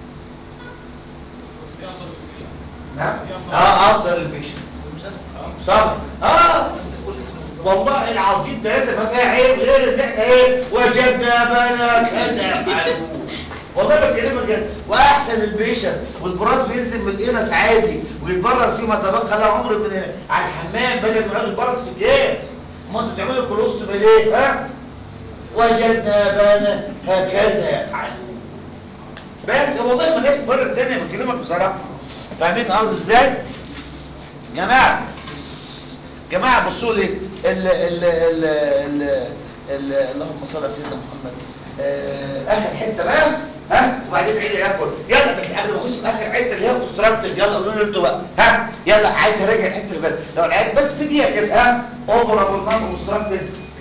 S2: نعم اه افضل البيشن طبعا اه والله العظيم ثلاثة ما فيها عيب غير ان احنا ايه وجدنا بنا كذا يفعلون والله بكلمك جد واحسن البيشن والبراز بينزل من القنص عادي ويتبرز فيما تبقى له عمر من على الحمام بدل ما يقعد يتبرز في الجيب ما انتوا بتعملوا كولوستوم ليه ها وجدنا بنا هكذا يفعلون بس والله ما ليش مبرر تاني بكلمك بصراحه فاهمين قصدي ازاي جماعه جماعه بصوا لي ال ال ال ال ال اللهم صل على سيدنا محمد آه، اخر حته بقى ها وبعدين عيد ياكل يلا بس قبل ما اخش في اخر حته اللي هي كونستراكتيف يلا قولوا لي انتوا بقى ها يلا عايز اراجع الحته اللي فاتت لو العيد بس في دقيقه كده ها اوبرا بالنون كونستراكتيف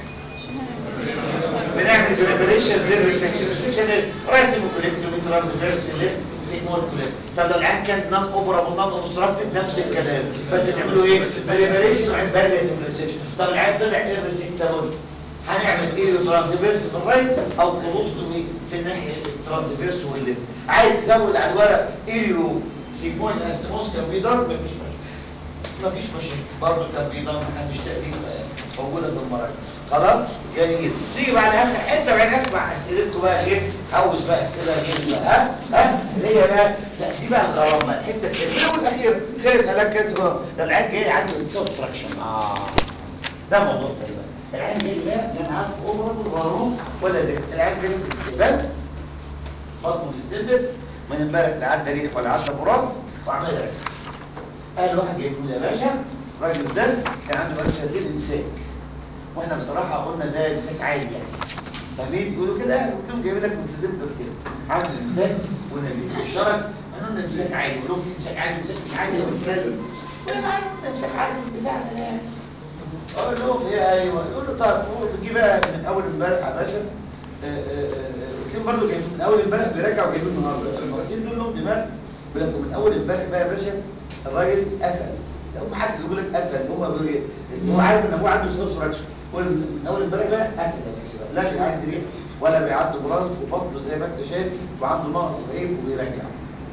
S2: بنعمل بريبريشن زي ريسكشن ريسكشن رايت موكوليكتومي ترانسفيرس ليفت سيجمول كوليكت طب لو العيان كان نون اوبرا بالنون كونستراكتيف نفس الكلام بس نعمله ايه بريبريشن وعين باليتيف ريسكشن طب العيان طلع ايه ريسكتابل هنعمل ايه ترانسفيرس في الرايت او كولوستومي في الناحيه الترانسفيرس والليفت عايز تزود على الورق ايليو سيجمويد استموس كان في ضرب مفيش مشكله مفيش مشاكل برضه كان في ضرب محدش تقريبا موجوده في المراجع خلاص جميل نيجي بعد اخر حته بعد اسمع اسئلتكم بقى غير هوس بقى اسئله غير بقى ها ها اللي هي بقى لا دي بقى الغرام بقى الحته الثانيه والاخيره خلص علاج كانسر غرام ده العيان جاي عنده انسبستراكشن اه ده موضوع تاني بقى العيان جاي بقى لا انا عارف اوبرا والغرام ولا زي العيان جاي في الاستقبال بطنه ديستندد من امبارح لا عدى ريح ولا عدى براز وعمل ريح قال واحد جايب له يا باشا الراجل ده كان عنده بقى سنتين امساك واحنا بصراحه قلنا ده امساك عالي يعني فمين يقولوا كده قلت لهم جايب لك من سنتين كده عامل امساك ونزيد الشرج انا قلنا امساك عالي يقول لهم في امساك عالي وامساك مش عالي هو بيتكلم انا عارف ان امساك عالي بتاعنا ده اقول لهم ايه ايوه يقول له طب هو بيجي بقى من اول امبارح يا باشا آه، آه، آه، قلت لهم برضه جايبين من اول امبارح بيرجع وجايبين النهارده المراسيل دول لهم دماغ بيقول لك من اول امبارح بقى يا باشا الراجل قفل هم حد يقول لك قفل هم بيقولوا ايه هو عارف ان ابوه عنده سيلف فراكشن من اول امبارح بقى قفل يا باشا بقى. لا بيعدي ريح ولا بيعدي براس وبطنه زي ما انت شايف وعنده نقص غريب وبيرجع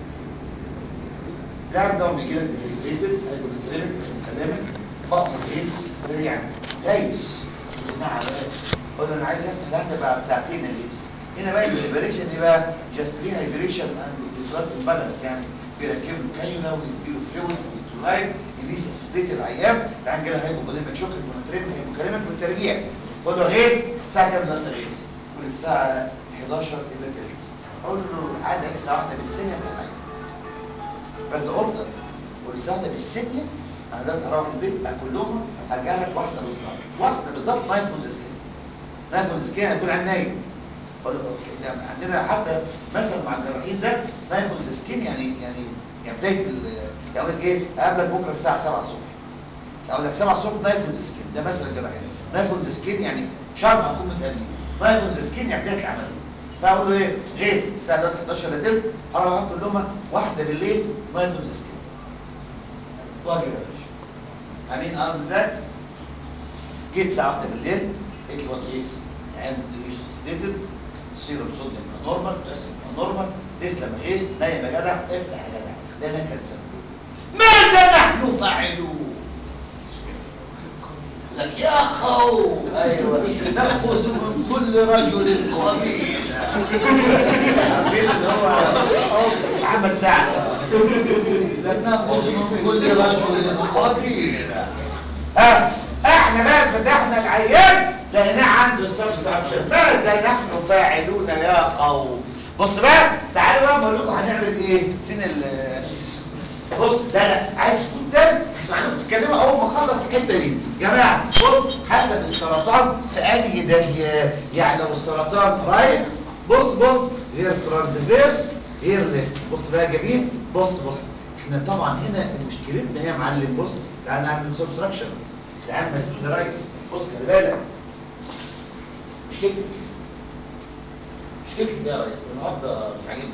S2: اللاعب ده بيجي لك ديفيتد هايبوثيرميك كلامك بطن ريس سريع هايس نعم قول له انا عايز افتح الهند بعد ساعتين الريس هنا بقى البريبريشن ايه بقى جاست ري هايدريشن اند ايكوال بالانس يعني بيركب له كايولا ويديله فلويد ويترايت يليس السديت العيان العيان كده هيبقى كلمه شوك المونترين هيبقى كلمه بالترجيع قول له غيث الساعه كام ده غيث قول الساعه 11 الا 3 قول له عندك الساعه 1 بالسنه في العيان بعد اوردر والساعه واحدة بالثانيه انا دلوقتي هروح البيت اكل لهم هرجع لك واحده بالظبط واحده بالظبط نايف اون ذا سكين نايف اون ذا سكين هتكون على النايم أقول له أوكي، ده عندنا حتى مثلا مع الجراحين ده نايف اون ذا سكين يعني يعني يعني بدايه ال يعني اقول لك ايه اقابلك بكره الساعه 7 الصبح اقول لك 7 الصبح نايف اون ذا سكين ده مثلا الجراحين نايف اون ذا سكين يعني شهر هكون متقابلين نايف اون ذا سكين يعني بدايه العمليه فاقول له ايه غيث الساعه دلوقتي 11 الا تلت هروح اكل لهم واحده بالليل نايف اون ذا سكين واجب يا باشا امين قصدي ازاي جيت الساعه 1 بالليل قلت له غيث عند غيث سيدتد سيرم صوديوم نورمال بوتاسيوم نورمال تسلم غيث نايم يا جدع افتح يا جدع ده انا كان ماذا نحن فاعلون لك يا خو ايوه ناخذ من كل رجل قبيله عارفين اللي هو محمد سعد لك ناخذ من كل رجل قبيله ها احنا بقى فتحنا العيان لقيناه عنده سبستراكشن ماذا نحن فاعلون يا قوم بص بقى تعالوا بقى بقول لكم هنعمل ايه فين ال بص لا لا عايز تكون ده هسمعكم تتكلموا اول ما اخلص الحته دي يا جماعه بص حسب السرطان في انهي داهيه يعني لو السرطان رايت بص بص غير ترانزفيرس غير ليفت بص بقى يا جميل بص بص احنا طبعا هنا مشكلتنا هي يا معلم بص تعالى نعمل سبستراكشن تعالى مسدود يا ريس بص خلي بالك
S4: مشكلتي مشكلتي ده يا ريس النهارده مش عاجبني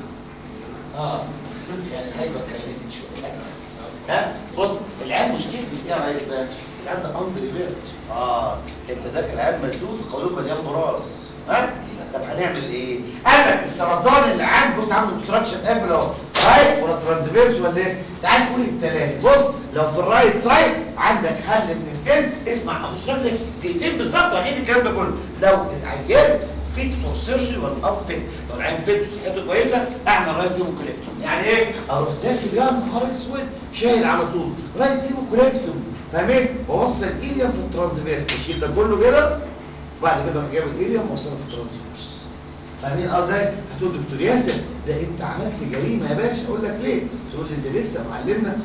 S4: اه يعني هيبقى كريتيف شويه
S2: ها بص العين مشكلتي في ايه يا ريس بقى العين ده امر ريفيرس اه انت داخل عين مسدود قولون مليان براس ها طب هنعمل ايه قال لك السرطان اللي عند بص عنده obstruction قافل اهو رايت ولا ترانزفيرس ولا ليفت تعال نقول الثلاثه بص لو في الرايت سايد عندك حل من الاثنين اسمع ابو سلام لك دقيقتين بالظبط وهنيجي الكلام ده كله لو العيان فيت فور سيرجري ولا اب فيت لو العيان فيت وصحته كويسه اعمل رايت هيموكوليكتوم يعني ايه اروح داخل يا نهار اسود شايل على طول رايت هيموكوليكتوم فاهمين واوصل ايليوم في الترانزفيرس اشيل ده كله كده وبعد كده اروح جايب الايليوم واوصله في الترانزفيرس فاهمين قصدي هتقول دكتور ياسر ده انت عملت جريمه يا باشا اقول لك ليه تقول لي انت لسه معلمنا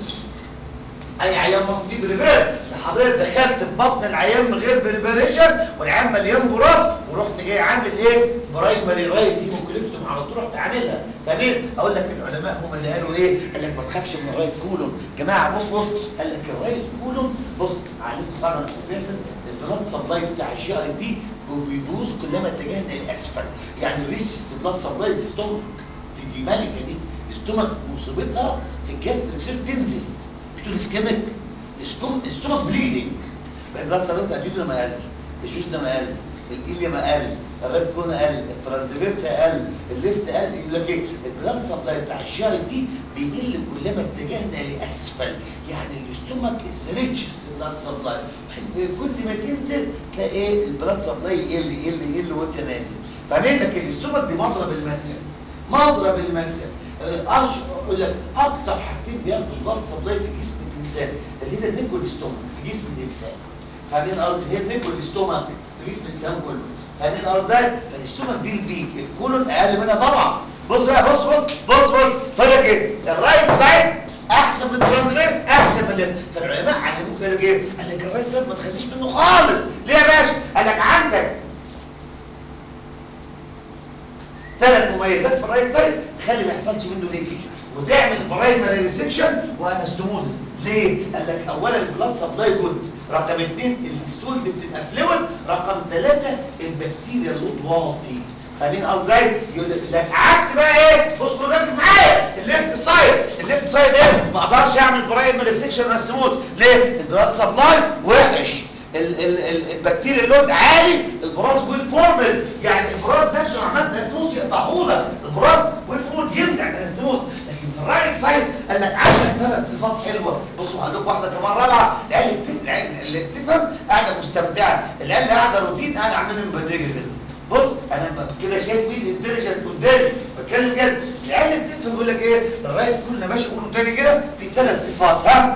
S2: اي عيان مصري بريبير حضرتك دخلت في بطن العيان من غير بريبيريشن والعيان مليان براس ورحت جاي عامل ايه برايمري رايت هيموكليكتوم على طول رحت عاملها فاهمين اقول لك العلماء هم اللي قالوا ايه قال لك ما تخافش من الرايت كولون جماعه بص بص قال لك الرايت كولون بص عليكم طبعا دكتور ياسر البلاد سبلاي بتاع الجي اي دي بيبوظ كلما اتجهنا للاسفل يعني الريتشست بلاد سبلاي زي ستومك دي, دي ملكه دي الستومك مصيبتها في الجاستريك سيل تنزف بتقول اسكيميك الستومك بليدنج بقى البلاد سبلاي بتاع الجيوز ما قل الجوز ده ما قل الايليا ما قل الريد كون قل الترانزفيرس قل الليفت قل يقول لك ايه البلاد سبلاي بتاع الشارع دي بيقل كلما اتجهنا لاسفل يعني الاستومك از ريتشست بلاد سبلاي كل ما تنزل تلاقي ايه البلاد سبلاي يقل يقل يقل وانت نازل فاهمين لك الاستومك دي مضرب المثل مضرب المثل ارش اقول لك اكتر حاجتين بياخدوا البلاد سبلاي في جسم الانسان اللي هي النيك والاستومك في جسم الانسان فاهمين الارض هي النيك والاستومك في جسم الانسان كله فاهمين الارض ازاي فالاستومك دي البيك الكولون اقل منها طبعا بص بقى بص بص بص بص فرق ايه الرايت سايد احسن من الترانسفيرس احسن من الليفت فالعلماء علموك قالوا ايه قال لك الرايت سايد ما تخافيش منه خالص ليه يا باشا قال لك عندك ثلاث مميزات في الرايت سايد تخلي ما يحصلش منه ليكج وتعمل برايمري ريسكشن وانستوموزس ليه؟ قال لك اولا البلاد سبلاي جود رقم اثنين الستولز بتبقى فلويد رقم ثلاثه البكتيريا اللود واطي فاهمين قصدي ازاي؟ يقول لك عكس بقى ايه؟ بص كل ركز معايا الليفت سايد الليفت سايد ايه؟ ما اقدرش اعمل برايمري ريسكشن وانستوموز ليه؟ البلاد سبلاي وحش ال ال ال البكتيريا اللود عالي البراز ويل فورمل يعني البراز نفسه عملت اسموس يقطعه لك البراز ويل فورمل يمزع الاسموس لكن في الرايت سايد قال لك عشان ثلاث صفات حلوه بصوا هقول لكم واحده كمان رابعه العيال اللي بتفهم العيال اللي بتفهم قاعده مستمتعه العيال اللي قاعده روتين قاعده عاملين مبرجه كده بص انا كده شايف مين انتليجنت قدامي بتكلم كده العيال اللي بتفهم يقول لك ايه الرايت كلنا ماشي قولوا تاني كده في ثلاث صفات ها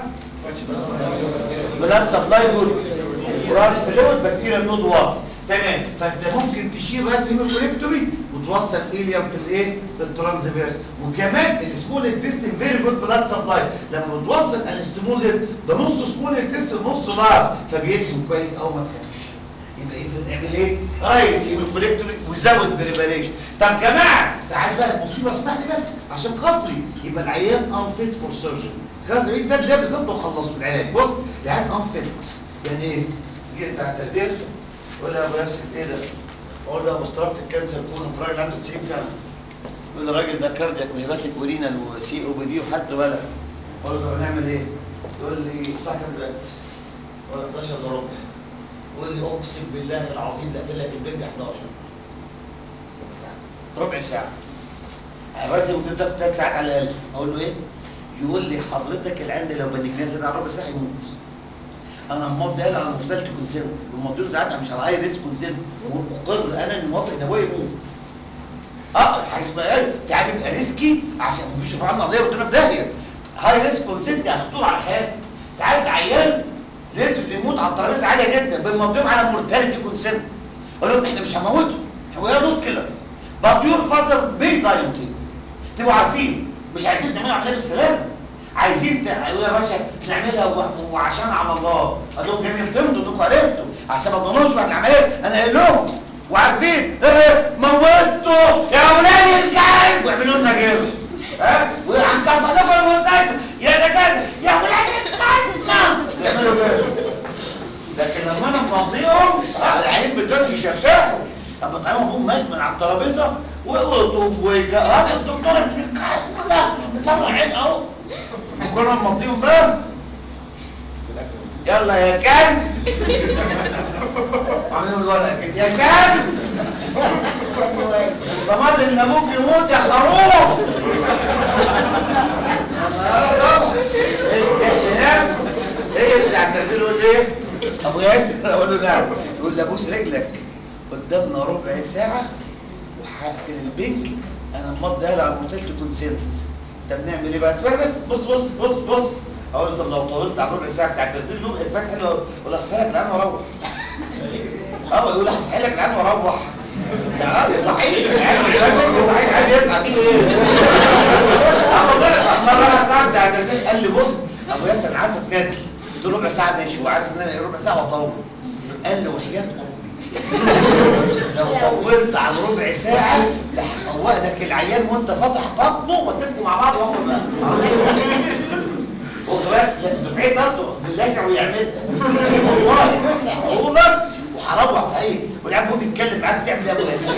S2: بلاد سبلاي جود براس فلويد بكتيريا النود واطي تمام فانت ممكن تشيل رايت هيموكوليكتومي وتوصل ايليوم في الايه في الترانزفيرس وكمان السمول انتستين فيري جود بلاد سبلاي لما توصل انستموزيس ده نص سمول انتستين نص نار فبيدخل كويس او ما تخافش يبقى اذا نعمل ايه رايت هيموكوليكتومي وزود بريباريشن طب جماعه ساعات بقى المصيبه اسمعني بس عشان خاطري يبقى العيان انفيت فور سيرجري خلاص ايه ده ده بالظبط وخلصوا العلاج بص العيان انفيت يعني ايه جيت تحت الدير يقول لي يا ابو ياسر ايه ده اقول له يا ابو استرابت الكانسر كله في راجل عنده 90 سنه يقول لي الراجل ده كاردياك وهيباتيك ورينال وسي او بي دي وحالته بلا اقول له طب هنعمل ايه يقول لي الساعه كام دلوقتي اقول له 11 الا ربع يقول لي اقسم بالله العظيم ده قافل لك البنج 11 ربع ساعه الراجل ممكن تاخد ثلاث ساعات على الاقل اقول له ايه يقول لي حضرتك العند لو بنجناه زاد على ربع ساعه يموت انا امال ده قال انا مختلت كونسنت والموضوع ساعتها مش على هاي ريسك كونسنت مقر انا اني موافق ان هو يموت اه حاجه اسمها ايه في حاجه يبقى ريسكي عشان ما تجيش يرفع لنا قضيه ودنا في داهيه هاي ريسك كونسنت يعني خطوره على الحياه ساعات العيان لازم يموت على الترابيزه عاليه جدا بنمضيهم على مورتاليتي كونسنت اقول لهم احنا مش هنموته هو يا نوت كيلر but your father be dying تبقوا عارفين مش عايزين تعملوا عمليه بالسلامه عايزين تقولوا يا باشا نعملها و- وعشان على الله قال لهم جميل تمضوا انكم عرفتوا عشان ما تضمنوش بعد العمليه انا قايل لهم وعارفين ايه موتوا يا اولاد الكعب ماشي من على الترابيزه وطوب وجرات الدكتوره بتنكعس ده بتطلع عين اهو كنا مضيهم بقى يلا يا كلب عاملين الورقه كده يا كلب ضمان ان ابوك يموت يا خروف هي بتاعت تقول له ايه ابو ياسر اقول له نعم يقول لي ابوس رجلك قدامنا ربع ساعه وهقفل البنك انا مضي على الموتيل كونسنت طب نعمل ايه بقى اسمعني بس بص بص بص بص اقول له طب لو طولت على الربع ساعه بتاعت تقول له الفتح حلو ولا هسهلك الان واروح اه يقول هسهلك الان واروح يا صحيح يا صحيح عادي يسعى فيه ايه مرة صاحب بتاع التدريب قال لي بص ابو ياسر انا عارفك جدل قلت له ربع ساعة ماشي وعارف ان انا ربع ساعة واطول قال لي وحياة امي لو طولت عن ربع ساعة هفوق لك العيان وانت فاتح بطنه واسيبكم مع بعض واخد بقى واخد بالك دفعتي اصلا باللاسع ويعملها والله والله وهروح سعيد والعيال ممكن يتكلم معاك تعمل ايه يا ابو ياسر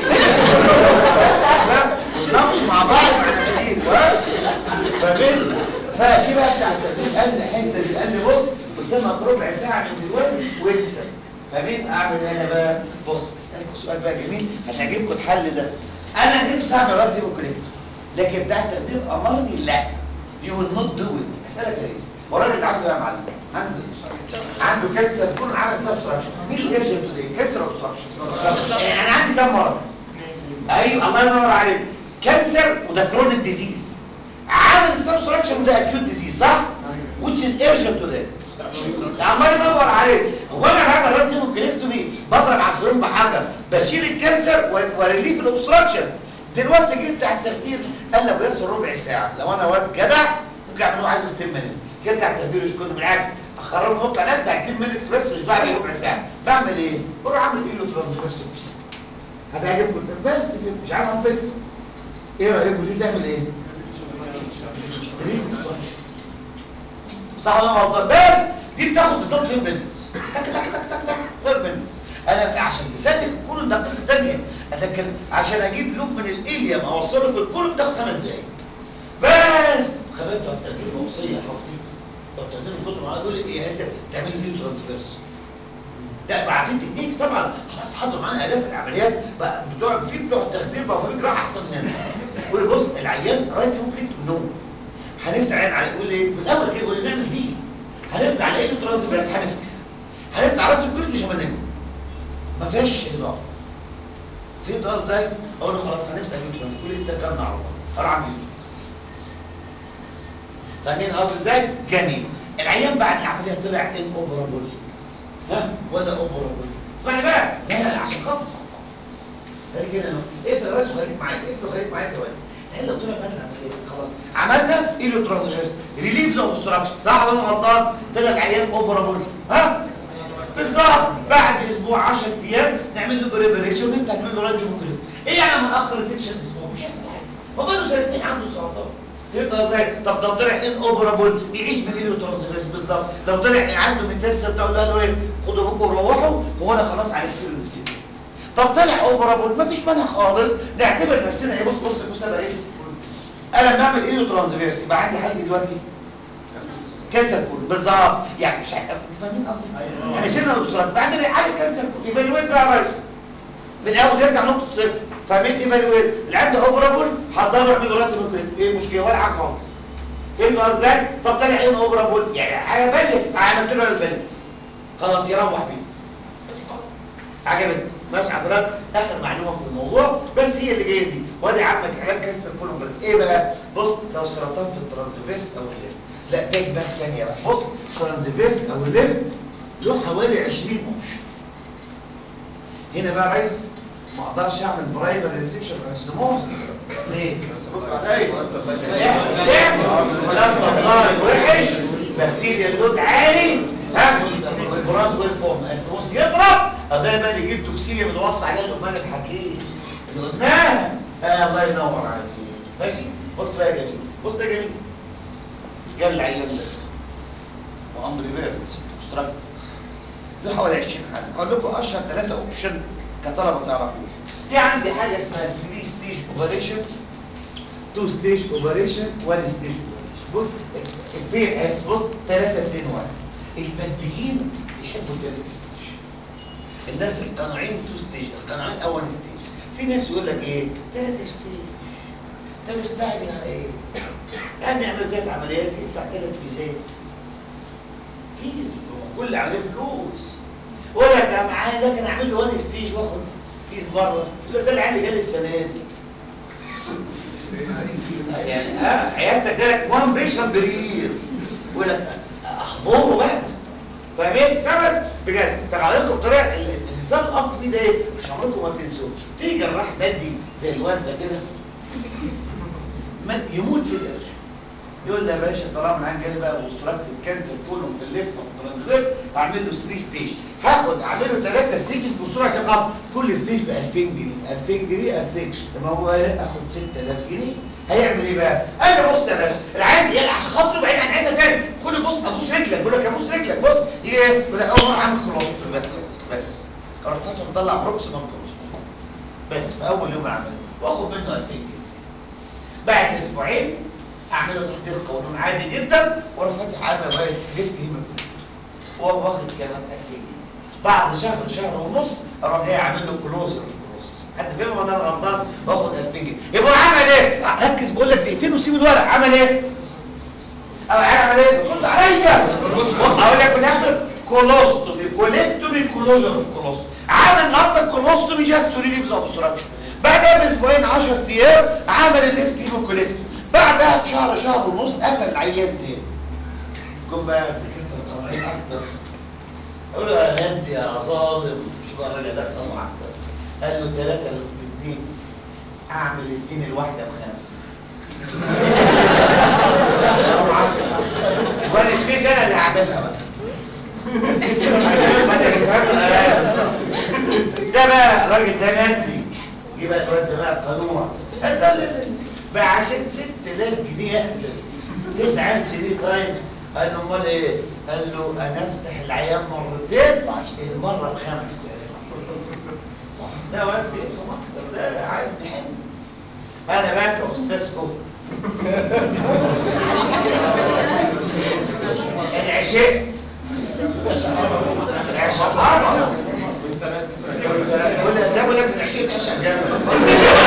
S2: ونتناقش مع بعض مع نفسيك فاهمين فجه بقى بتاع التدريب قال لي الحته دي قال لي بص قدامك ربع ساعه من دلوقتي وانسى فمين اعمل ايه انا بقى بص اسالك سؤال بقى جميل هتعجبكم الحل ده انا نفسي اعمل رد هيبوكريت لكن بتاع التقدير امرني لا يو ويل نوت دو ات اسالك يا ريس هو الراجل اللي عنده ايه يا معلم عنده عنده كانسر كل عمل سبستراكشن مين اللي كانسر ايه كانسر اوبستراكشن يعني انا عندي كام مرض ايوه الله ينور عليك كانسر وده كرونيك ديزيز عامل سبستراكشن وده اكيوت ديزيز صح which is urgent to them الله ينور عليك هو انا بعمل رد هيموكريكتومي بضرب عصفورين بحجر بشيل الكانسر وريليف الاوبستراكشن دلوقتي جه بتاع التخدير قال لي ابو ياسر ربع ساعه لو انا واد جدع ممكن اعمله عايزه في 10 مينت كده بتاع التخدير مش كله بالعكس اخرجه نقطه لا بتاع 10 مينتس بس مش بعمل ربع ساعه بعمل ايه؟ بروح اعمل ايه له ترانسفيرس هتعجبكم بس كده مش عارف انفك ايه رايكم دي تعمل ايه؟ صح ولا غلطان بس دي بتاخد بالظبط فين بنتس تك تك تك تك تك غير بنتس انا عشان تسلك الكولون ده قصه ثانيه لكن عشان اجيب لوب من الاليم اوصله في الكولون بتاخد خمس دقايق بس خبرت بتوع التخدير الوصيه حافظين بتوع التخدير الكتب معايا يقول لي ايه يا اسر تعمل لي ترانسفيرس لا بقى عارفين تكنيكس طبعا خلاص حضروا معانا الاف العمليات بقى بتوع في بتوع التخدير بقى فاهمين جراحه احسن مننا يقول لي بص العيان رايت ممكن يكتب نوم هنفتح عين عليه يقول لي من الاول كده يقول لي نعمل دي هنفتح على ايه ترانسفيرس هنفتح هنفتح على الكود مش هننجم ما فيهاش هزار فهمت قصدي ازاي؟ اقول له خلاص هنفتح اليوتيوب يقول لي انت كام على الله اروح اعمل يوتيوب فاهمين قصدي ازاي؟ جميل العيان بعد العمليه طلع ان اوبرابل ها ولا اوبرابل اسمعني بقى هنا عشان خاطر خليك هنا اقفل الرئيس وخليك معايا اقفل وخليك معايا ثواني هل لو طلع بعد العمليه خلاص عملنا ايلو ترانسفيرس ريليف لو اوبستراكشن صح ولا انا غلطان طلع العيان اوبرابل ها بالظبط بعد اسبوع 10 ايام نعمل له بريبريشن ونفتح منه راديو ممكن ايه يعني من اخر سيكشن اسبوع مش هيحصل حاجه هو بقاله سنتين عنده سرطان يبقى ازاي طب لو طلع ان اوبرابل يعيش بايده ترانسفيرس بالظبط لو طلع عنده ميتاسيا بتاع قال له ايه خدوا ابوكم وروحوا هو انا خلاص عرفت له البسكت طب طلع اوبرابل مفيش مانع خالص نعتبر نفسنا ايه بص بص بص ده ايه انا بعمل ايده ترانسفيرس يبقى عندي حل دلوقتي كانسر كله بالظبط يعني مش انت فاهمين قصدي احنا شلنا الاوبستراكت بعدين نعالج كانسر كله ايفالويت بقى يا ريس من الاول ترجع نقطه صفر فاهمين ايفالويت اللي عنده اوبرابل هتضرب يعمل له راتب ايه المشكله ولا حاجه خالص فهمت ازاي طب طلع ايه اوبرابل يعني حاجه بلت عملت له البلت خلاص يروح بيه عجبتك ماشي حضرتك اخر معلومه في الموضوع بس هي اللي جايه دي وادي عمك علاج كانسر كله بس ايه بقى بص لو سرطان في الترانسفيرس او الليفت لا ده دماغ ثانيه بقى بص ترانسفيرس او الليفت له حوالي 20 اوبشن هنا بقى يا ريس ما اقدرش اعمل برايمري ريسكشن انستموز ليه؟ ولا سبلاي وحش بكتيريا اللود عالي ها البراز والفورم الاسموس يضرب اضايق بقى اللي يجيب توكسيليا بنوصي عليها الأمان الحكيم اللي قلناها آه الله ينور عليك ماشي بص بقى يا جميل بص يا جميل جاب العيان ده وامر فيرس له حوالي 20 حل هقول لكم اشهر ثلاثه اوبشن كطلبه تعرفوه في عندي حاجه اسمها 3 ستيج اوبريشن 2 ستيج اوبريشن 1 ستيج اوبريشن بص الفين بص 3 2 1 الماديين يحبوا 3 ستيج الناس القانعين 2 ستيج القانعين اول ستيج في ناس يقول لك ايه 3 ستيج انت مستعجل على ايه؟ يعني نعمل ثلاث عمليات يدفع ثلاث فيزات فيز كل عمليه فلوس ولا كان معايا ده كان اعمل له وان ستيج واخد فيز بره يقول لك ده العيال اللي جالي السنه دي يعني اه عيادتك جالك وان بيشن برير يقول لك اخباره بقى فاهمين سبس بجد طب هقول لكم بطريقه ال- النظام الاصلي ده ايه عشان عمركم ما تنسوه في جراح مادي زي الواد ده كده ما- يموت في الاخر يقول لي يا باشا طالما انا جالي بقى وستراكتيف كانسر كلهم في الليفت وفي الترانسفيرس هعمل له 3 ستيج هاخد اعمل له 3 ستيجز بسرعه عشان خاطر كل ستيج ب 2000 جنيه 2000 جنيه 2000 لما هو اخد 6000 جنيه هيعمل ايه بقى؟ قال لي بص يا باشا العيان يلا عشان خاطره بعيد عن عيادة تاني خد بص ابوس رجلك بيقول لك ابوس رجلك بص يجي ايه؟ يقول لك اول مره اعمل كولوستومي بس بس اروح فاتح مطلع بروكسيمال كولوستومي بس في اول يوم العمليه واخد منه 2000 جنيه بعد اسبوعين اعمله تحضير قولون عادي جدا واروح فاتح عامل رايت ليفت هيمر واقوم واخد كمان 2000 جنيه بعد شهر شهر ونص اروح جاي عامل له كلوزر كلوز حد فاهم ولا انا غلطان واخد 2000 جنيه يبقى هو عمل ايه؟ ركز بقول لك دقيقتين وسيب الورق عمل ايه؟ او عمل ايه؟ بترد عليا اقول لك في الاخر كولوستومي كوليكتومي كلوجر اوف كولوستومي عمل النهارده كولوستومي جاست تو ريليف ذا اوبستراكشن بعدها باسبوعين 10 ايام عمل الليفت هيموكوليكتومي بعدها بشهر شهر ونص قفل العيان تاني جم بقى الدكاتره طالعين اكتر قالوا له يا هندي يا ظالم شو بقى الراجل ده كان معكر قال له ثلاثه باثنين اعمل اثنين الواحده بخمسه وانا الفيز انا اللي هعملها بقى ده بقى الراجل ده مادي يبقى الواد ده بقى قنوع قال لا لا لا بقى عشان 6000 جنيه اهبل جبت عيل سرير طيب قال له امال ايه؟ قال له انا افتح العيان مرتين المره ب 5000 صح ده واد بيفهم اكتر ده عيل بيحن انا بقى كاستاذكم العشاء العشاء قمر ولا ده بقول لك العشاء العشاء جنب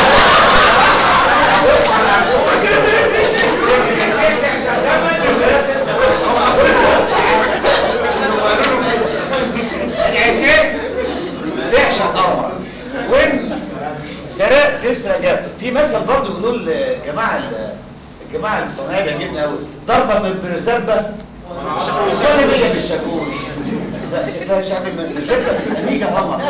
S2: العشاء تعشى قمر وين سرقت تسرق جنب في مثل برضه يقولوا الجماعه الجماعه الصناعيه بيعجبني قوي ضربه من برزبه وصلي بيا في الشاكوش لا شكلها مش عارف مرزبه بس اميجا همر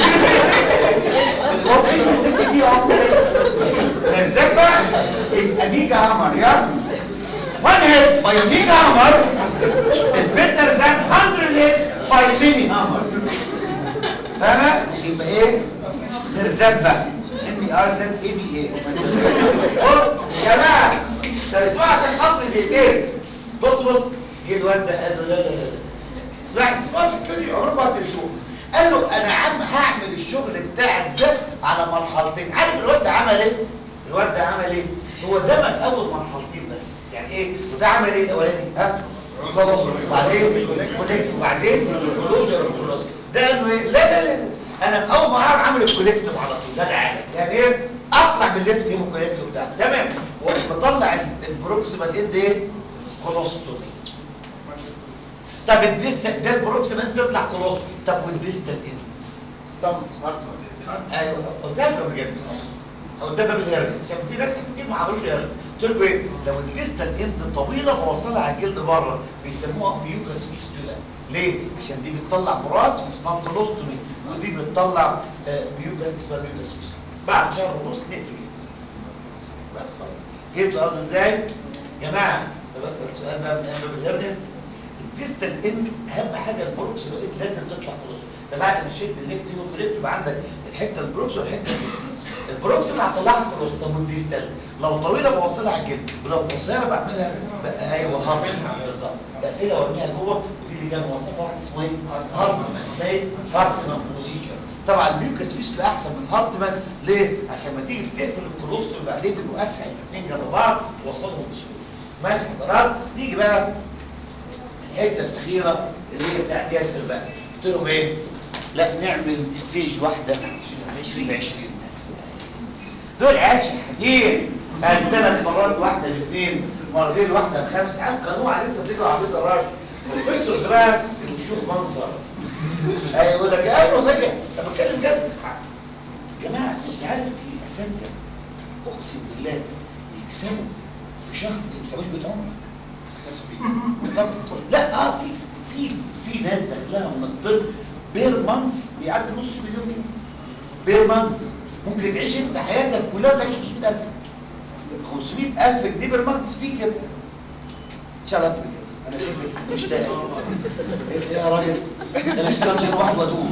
S2: الوقت مرزبه دي همر مرزبه is اميجا همر يا one head by amiga hammer is better than 100 heads by mini hammer فاهمة؟ يبقى ايه؟ مرزبة ام بي ار زد اي بي اي بص يا جماعة طب اسمعوا عشان خاطر دقيقتين بص بص جه الواد ده قال له لا لا لا اسمع اسمعوا الكلمة عمركم ما هتنسوه قال له انا عم هعمل الشغل بتاعك ده على مرحلتين عارف الواد ده عمل ايه؟ الواد ده عمل ايه؟ هو دمج اول مرحلتين بس يعني ايه؟ وده عمل ايه الاولاني؟ ها؟ خلاص وبعدين كونكت وبعدين كلوزر اوف كلوزر ده قال له ايه؟ لا لا لا لا انا من اول ما اعرف اعمل الكوليكتيف على طول ده تعالى يعني ايه؟ اطلع بالليفت هيمو كوليكتيف بتاعه تمام واروح مطلع البروكسيمال اند ايه؟ كولوستومي طب الديستال ده البروكسيمال تطلع كولوستومي طب والديستال اند ايوه قدام له بجد قدام باب الهرم عشان في ناس كتير ما حضروش الهرم قلت لكم ايه لو الديستال اند طويله فوصلها على الجلد بره بيسموها بيوكاس فيستولا ليه عشان دي بتطلع براز اسمها كولوستومي ودي بتطلع آه، بيوكاس اسمها بيوكاس فيستولا بعد شهر ونص نقفل بس خلاص فهمت قصدي ازاي يا جماعه ده بسال سؤال بقى من قبل الهرم الديستال اند اهم حاجه البروكس لازم تطلع كولوستومي ده بعد ما شلت الليفت هيموكوليت يبقى عندك الحته البروكس والحته الديستال البروكس اللي هطلعها كولوستومي طب والديستال لو طويله بوصلها على الجلد ولو قصيره بعملها بقى ايوه هقفلها بالظبط بقفلها وارميها جوه ودي اللي كان موصفها واحد اسمه ايه؟ هارتمان اسمها ايه؟ هارتمان بروسيجر طبعا الميوكس فيستول احسن من الهارتمان ليه عشان ما تيجي تقفل الكروس وبعدين تبقوا اسهل الاثنين جنب بعض توصلهم بسهوله ماشي حضرات نيجي بقى الحته الاخيره اللي هي بتاعت ياسر بقى قلت لهم ايه لا نعمل ستيج واحده 20 20 دول عيال شحاتين قال ثلاث مرات واحده باثنين مرتين واحده بخمس عيال قنوع لسه بتيجوا عبيط الراجل البروفيسور بقى بيشوف منظر اي يقول لك ايوه صحيح انا بتكلم جد يا جماعه العيال في اساتذه اقسم بالله يكسبوا في شهر انت ما بتعملوش بيت عمرك طب لا اه في في في ناس دخلها من الطب بير مانس بيعدي نص مليون جنيه بير مانس ممكن تعيش انت حياتك كلها تعيش 500000 500000 جنيه بير مانس في كده ان شاء الله تبقى كده انا شايفك مشتاق قلت لي يا راجل انا اشتغل شهر واحد وادوم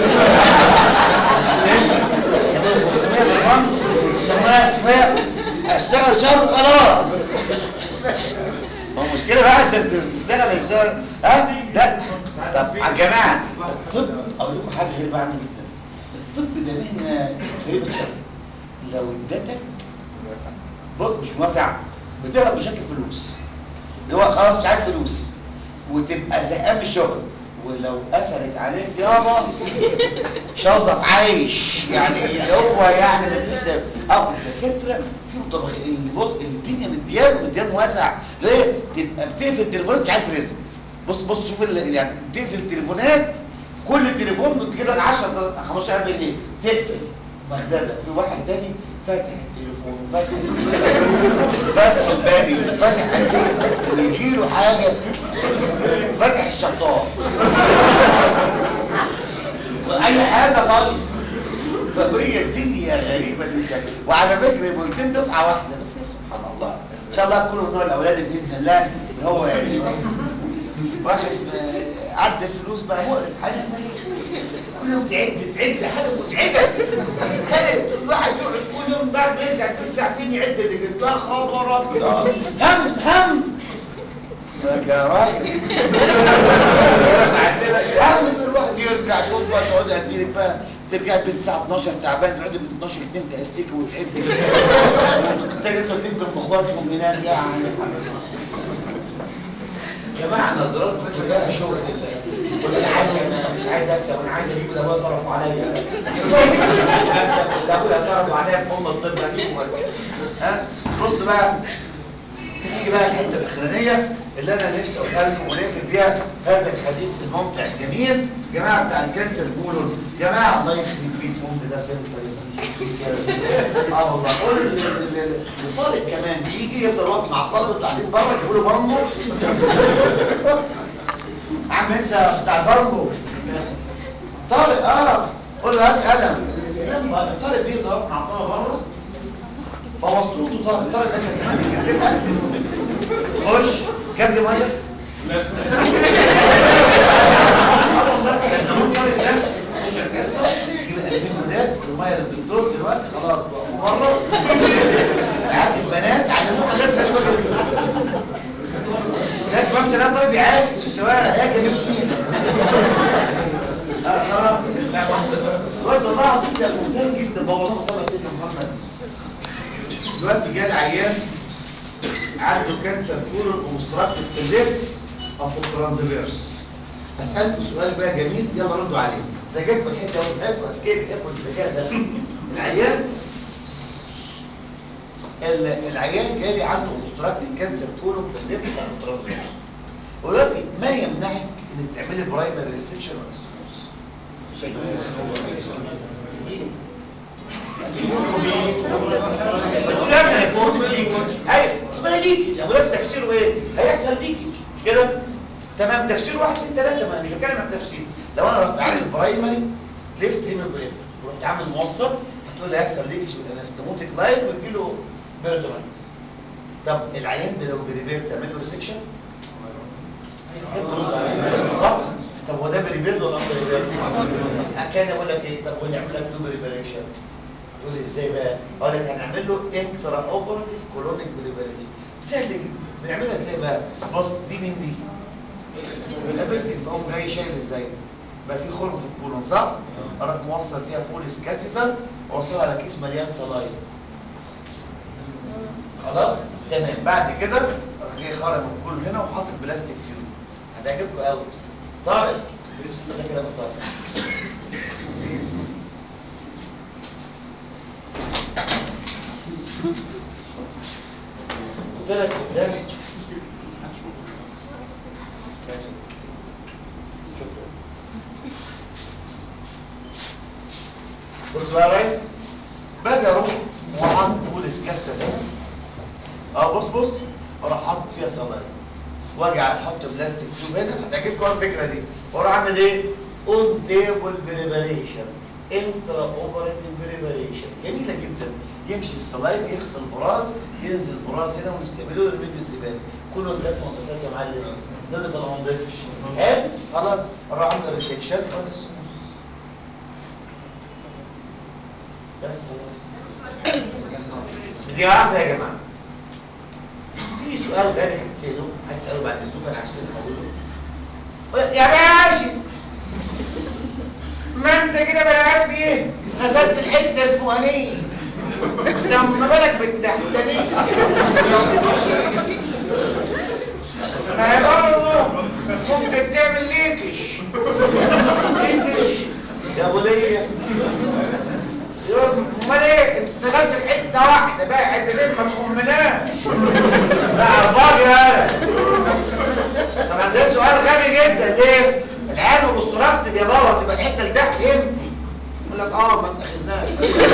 S2: 500 بير مانس طب ما كفايه اشتغل شهر وخلاص ما هو مشكلة بقى عشان تشتغل الشهر ها ده طب يا جماعة الطب اقول لكم حاجة غريبة عني جدا الطب ده مهنة غريبة شكل لو ادتك بص مش موسع بتهرب بشكل فلوس اللي هو خلاص مش عايز فلوس وتبقى زهقان من الشغل ولو قفلت عليك يابا شظف عايش يعني اللي هو يعني مفيش ده او الدكاتره فيهم طبخ اللي بص اللي الدنيا مديان مديان واسع ليه؟ تبقى بتقفل التليفونات مش عايز رزق بص بص شوف ال- يعني بتقفل التليفونات كل تليفون كده 10 15000 جنيه تقفل مخدده في واحد تاني فاتح التليفون وفاتح فاتح البابي وفاتح ويجي له حاجه فاتح الشطار اي حاجه طيب فهي الدنيا غريبه جدا وعلى فكره البنتين دفعه واحده بس يا سبحان الله ان شاء الله يكونوا من نوع الاولاد باذن الله هو يعني واحد آه، عدى الفلوس بقى مقرف حاجه كل يوم تعد تعد حاجه مزعجه خالد الواحد يقعد كل يوم بعد ما يرجع كل ساعتين يعد اللي جبتها خبر ابيض هم هم لك يا راجل بعدلك هم الواحد يرجع تقول بقى تقعد اديلك بقى ترجع البيت الساعه 12 تعبان تقعد من 12 2 تستيك وتعد تيجي توديك جنب اخواتهم هناك يعني يا جماعه نظرات كلها شغل كل حاجه انا مش عايز اكسب انا عايز اجيب الابويا صرفوا عليا الابويا صرفوا عليا في ام الطب اجيبه ها بص بقى نيجي بقى الحته الاخرانيه اللي انا نفسي اقولها لكم ونقفل بيها هذا الحديث الممتع الجميل جماعه بتاع الكانسر بيقولوا جماعه الله يخليك فيكم ده سنتر اه والله قول ل- ل- ل- لطارق كمان بيجي يفضل واقف مع الطلبه قاعدين بره يقولوا بامبو عم انت بتاع بامبو طارق اه قول له هات قلم القلم طارق بيفضل واقف مع الطلبه بره فوصلوا له طارق طارق ده كان زمان سكرتير خش جاب لي ميه لا والله كان زمان طارق ده خش الحصه يجيب القلمين جداد الميه للدكتور دلوقتي خلاص بقى بره عاكس بنات علموه حاجات غريبه جدا ده كمان تلاقي طالب يعاكس في الشوارع يا جميل اه خلاص الواد والله العظيم ده ممتاز جدا بابا اللهم صل على سيدنا محمد دلوقتي جه العيان عنده كانسر كورن ومستركب في الليفت او في الترانزفيرس اسالكم سؤال بقى جميل يلا ردوا عليه ده جايبكم الحته اهو بتاعتكم اسكيب بتاعتكم الذكاء ده العيان ال- العيان جالي عنده مستركب كانسر كورن في الليفت او في الترانزفيرس ودلوقتي ما يمنعك انك تعملي برايمري ريسكشن ولا ستروس بتقول يا ابني هيفوت ليكج ايوه اسمها ليكج ابو لك تفسيره ايه هيحصل ليكج مش كده تمام تفسير واحد اثنين ثلاثه ما انا مش بتكلم عن تفسير لو انا رحت عامل برايمري ليفت هيموجرافي ورحت عامل موصل هتقول لي هيحصل ليكج بالانستموتيك لاين ويجي له بيرترانس طب العيان ده لو بريبير تعمل له ريسكشن طب طب هو ده بريبير ولا مش بريبير كان اقول لك ايه طب ونعمل لك له بريبريشن تقول لي ازاي بقى اقول لك هنعمل له انترا اوبراتيف كولونيك بريبريشن سهل جدا بنعملها ازاي بقى بص دي مين دي بس يقوم جاي شايل ازاي بقى في خرم في الكولون صح؟ اروح موصل فيها فوليس كاسيتر واوصلها على كيس مليان صلايم خلاص تمام بعد كده اروح جاي خارج الكولون هنا وحاطط بلاستيك تيوب هتعجبكم قوي طارق بس ده كده طارق قلت لك قدامي شكرا بص بقى يا ريس باجي اروح وحاطط فول اسكاستا ده اه بص بص واروح حاطط فيها صلايه واجي احط بلاستيك تيوب هنا هتعجبكم قوي الفكره دي واروح اعمل ايه؟ اون تيبل بريباريشن انترا اوبريتنج بريباريشن جميله جدا يمشي الصلايم يغسل براز ينزل براز هنا ونستقبله ويرميه في الزباله كله اتغسل واتغسل يا معلم نضيف ولا ما نضيفش؟ حلو خلاص اروح اعمل ريسكشن خلاص بس خلاص دي واحده يا جماعه في سؤال غالي هتساله هتساله بعد اسبوع انا عشان اقوله يا باشا ما انت كده بقى عارف ايه غسلت الحته الفوقانيه لما بالك بالتحتانيه ما هي برضه ممكن تعمل ليكش ليكش يا ابو ليا امال ايه انت غاسل حته واحده بقى حتتين ما تخمناش لا عرباجي انا طبعا ده سؤال غبي جدا ليه العيال مستركتد يا بابا تبقى الحته اللي تحت يمتي يقول لك اه ما اتخذناش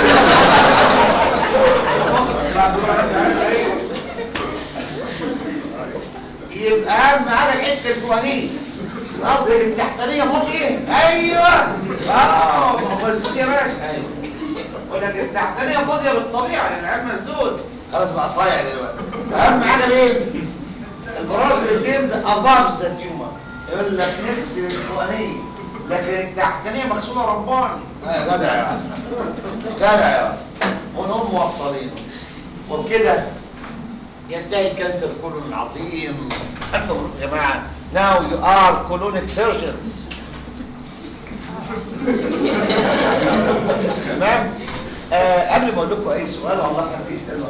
S2: يبقى اهم حاجه الحته الفوقانيه قصدك التحتانيه فوق ايه ايوه اه ما قلتش يا باشا ايوه يقول لك التحتانيه فاضيه بالطبيعه لان العيال مسدود خلاص بقى صايع دلوقتي اهم حاجه ايه البراز اللي تمد اباف ذا تيومر يقول لك نغسل الفوقانيه لكن التحتانيه مغسوله رباني آه يا جدع يا عم. جدع يا عم. ونقوم موصلينه وبكده ينتهي الكانسر كله العظيم الف مبروك يا جماعه now you are colonic surgeons تمام آه قبل ما اقول لكم اي سؤال والله حد يسال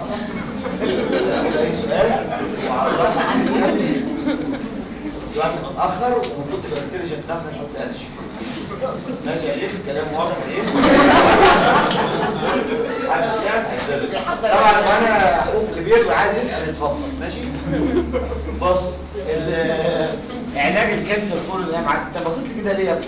S2: اي سؤال والله حد يسال الوقت متاخر ومفروض تبقى انتليجنت نفسك ما تسالش ماشي يا ليس كلام واضح يا ليس عشان ساعة طبعا انا اخوك كبير وعايز يسال اتفضل ماشي بص ال- علاج الكانسر كله ده معاك انت بصيت كده ليه يا ابني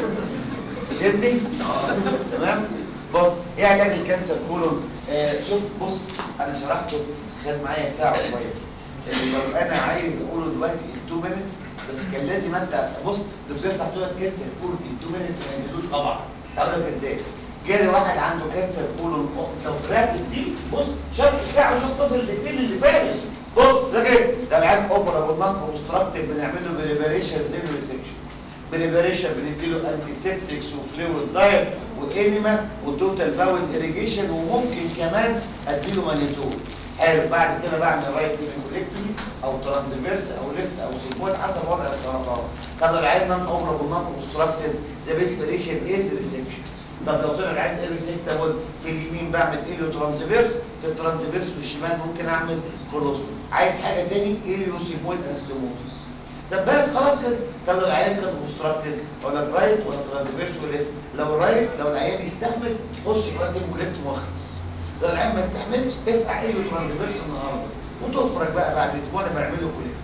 S2: سيبني تمام بص ايه علاج الكانسر كولون آه شوف بص انا شرحته خد معايا ساعه وشويه اللي لو انا عايز اقوله دلوقتي in 2 minutes بس كان لازم انت بص دكتور تحت لك كانسر كولون in 2 minutes ما ينزلوش طبعا هقول لك ازاي جالي واحد عنده كانسر كولون لو طلعت دي بص شرح ساعه وشوف تصل الاثنين اللي فاتت بص ده كده ده العيان اوبرا والنون كونستراكتيف بنعمل له بريباريشن زي ريسكشن بريباريشن بنديله انتي سيبتكس وفلويد دايت وانيما وتوتال باول اريجيشن وممكن كمان اديله مانيتول حلو بعد كده بعمل رايت كوليكتومي او ترانزفيرس او ليفت او سيبوت حسب وضع السرطان طب العيان نون اوبرا والنون كونستراكتيف ذا بيسبريشن از ريسكشن طب لو طلع العين اريسكتابل في اليمين بعمل اليو ترانسفيرس في الترانسفيرس والشمال ممكن اعمل كولوستوم عايز حاجه تاني اليو سيمويد انستوموتس طب بس خلاص خلص طب لو العيان كان كونستراكتد ولا رايت ولا ترانسفيرس ولا ليفت لو رايت لو العيان يستحمل خش كمان دي كوليكت واخلص لو العيان ما يستحملش افقع اليو ترانسفيرس النهارده وتفرج بقى بعد اسبوع انا بعمل له كوليكت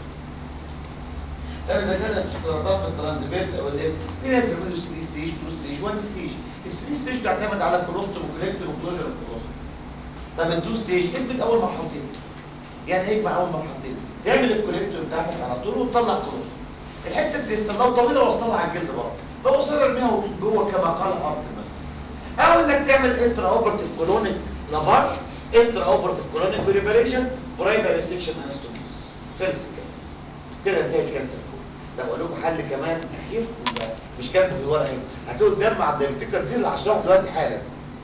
S2: طب اذا كانت سرطان في الترانسفيرس او الليفت في ناس بيعملوا 3 ستيج 2 ستيج 1 ستيج ال 3 ستيج بتعتمد على كولوستوم وكوليكتوم وكلوجر اوف كولوستوم طب ال 2 ستيج ادمج اول مرحلتين يعني ايه اجمع اول مرحلتين تعمل الكوليكتور بتاعتك على طول وتطلع كولوستوم الحته الديستال لو طويله وصلها على الجلد برضه لو وصلها ارميها جوه كما قال ارتمان او انك تعمل انترا اوبرتيف كولونيك لافاج انترا اوبرتيف كولونيك بريباريشن برايمري سيكشن انستوموس خلص كده كده انتهى الكانسر كله طب اقول لكم حل كمان اخير ولا مش كاتبه في الورقه هنا هاتوا الدم على الدايبتيكال دي اللي هشرحه دلوقتي حالا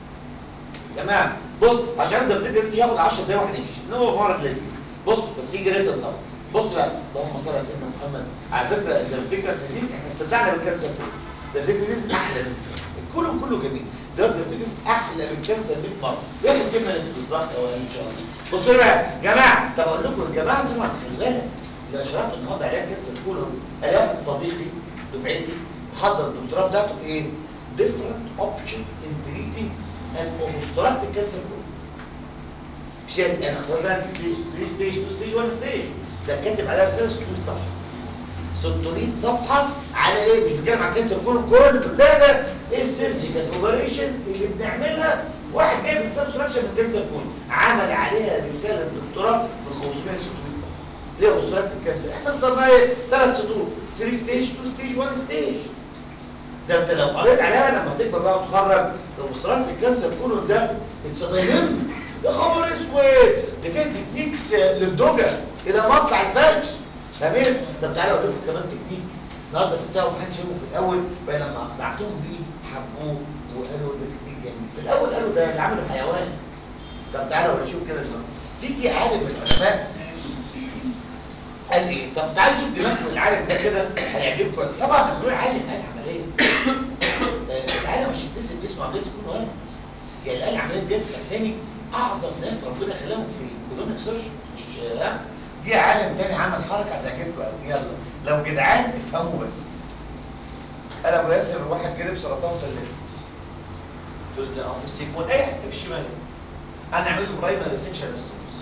S2: يا جماعه بص عشان الدايبتيكال دي ياخد 10 دقايق وهنمشي ان هو مرض لذيذ بص بس يجي ريت الضغط بص بقى اللهم صل على سيدنا محمد على فكره الدايبتيكال ديزيز احنا استمتعنا بالكانسر كله دايفرتيكس احلى من الكولون كله جميل ده دايفرتيكس احلى من كانسر 100 مره ياخد كلمه نفس بالظبط او ان شاء الله بصوا بقى يا جماعه طب اقول لكم يا جماعه طبعا خلي بالك اللي شرحت النهارده علاج كانسر كولون انا واحد صديقي دفعتي حضر الدكتوراه بتاعته في ايه؟ different options in treating an obstructive cancer كولون مش لازم انا اختار 3 ستيج 2 ستيج 1 ستيج ده كاتب عليها رساله 600 صفحه 600 صفحه على ايه مش بتكلم عن كانسر كله كله لا لا ايه السيرجيكال اوبريشنز اللي بنعملها واحد جايب سبستراكشن من كانسر كله عمل عليها رساله دكتوراه ب 500 600 صفحه ليه اوبستراكتيف كانسر احنا اخترنا ايه ثلاث سطور 3 ستيج 2 ستيج 1 ستيج ده انت لو قريت عليها لما تكبر بقى وتخرج اوبستراكتيف كانسر كله ده اتس دايلم يا خبر اسود ده فيه تكنيكس للدوجة الى مطلع الفجر فاهمين طب تعالى اقول لكم كمان تكنيك النهارده في بتاعه محدش يفهمه في الاول بقى لما اقنعتهم بيه حبوه وقالوا ده تكنيك جميل في الاول قالوا ده اللي عمله حيوان طب تعالى اوريكم كده دلوقتي في في عالم من العلماء قال ايه طب تعالوا نشوف دماغكم العالم ده كده هيعجبكم طبعا لما بنقول عالم قال عمليه آه، العالم عشان يتنسب اسمه عمليه سكون واحد يعني اللي قال عمليه بجد اسامي اعظم ناس ربنا خلاهم في الكودونيك سيرجن مش ها دي عالم تاني عمل حركه هتعجبكم قوي يلا لو جدعان افهموا بس انا ابو ياسر واحد جالب سرطان في الليفت دول ده أو في السيكون اي حته في الشمال هنعمل له برايمري سيكشن انستموس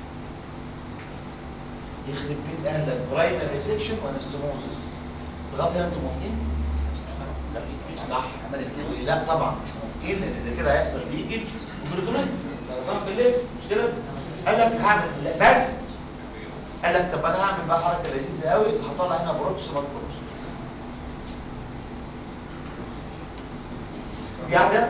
S2: يخرب بيت اهلك برايمري سيكشن وانستموزس لغايه هنا انتوا موافقين؟ صح عملت كده لا طبعا مش موافقين لان ده كده هيحصل ليكج وبروتونيتس سرطان في الليل مش كده قال لك هعمل لا بس قال لك طب انا هعمل بقى حركه لذيذه قوي هطلع هنا بروكس مالكروس دي واحده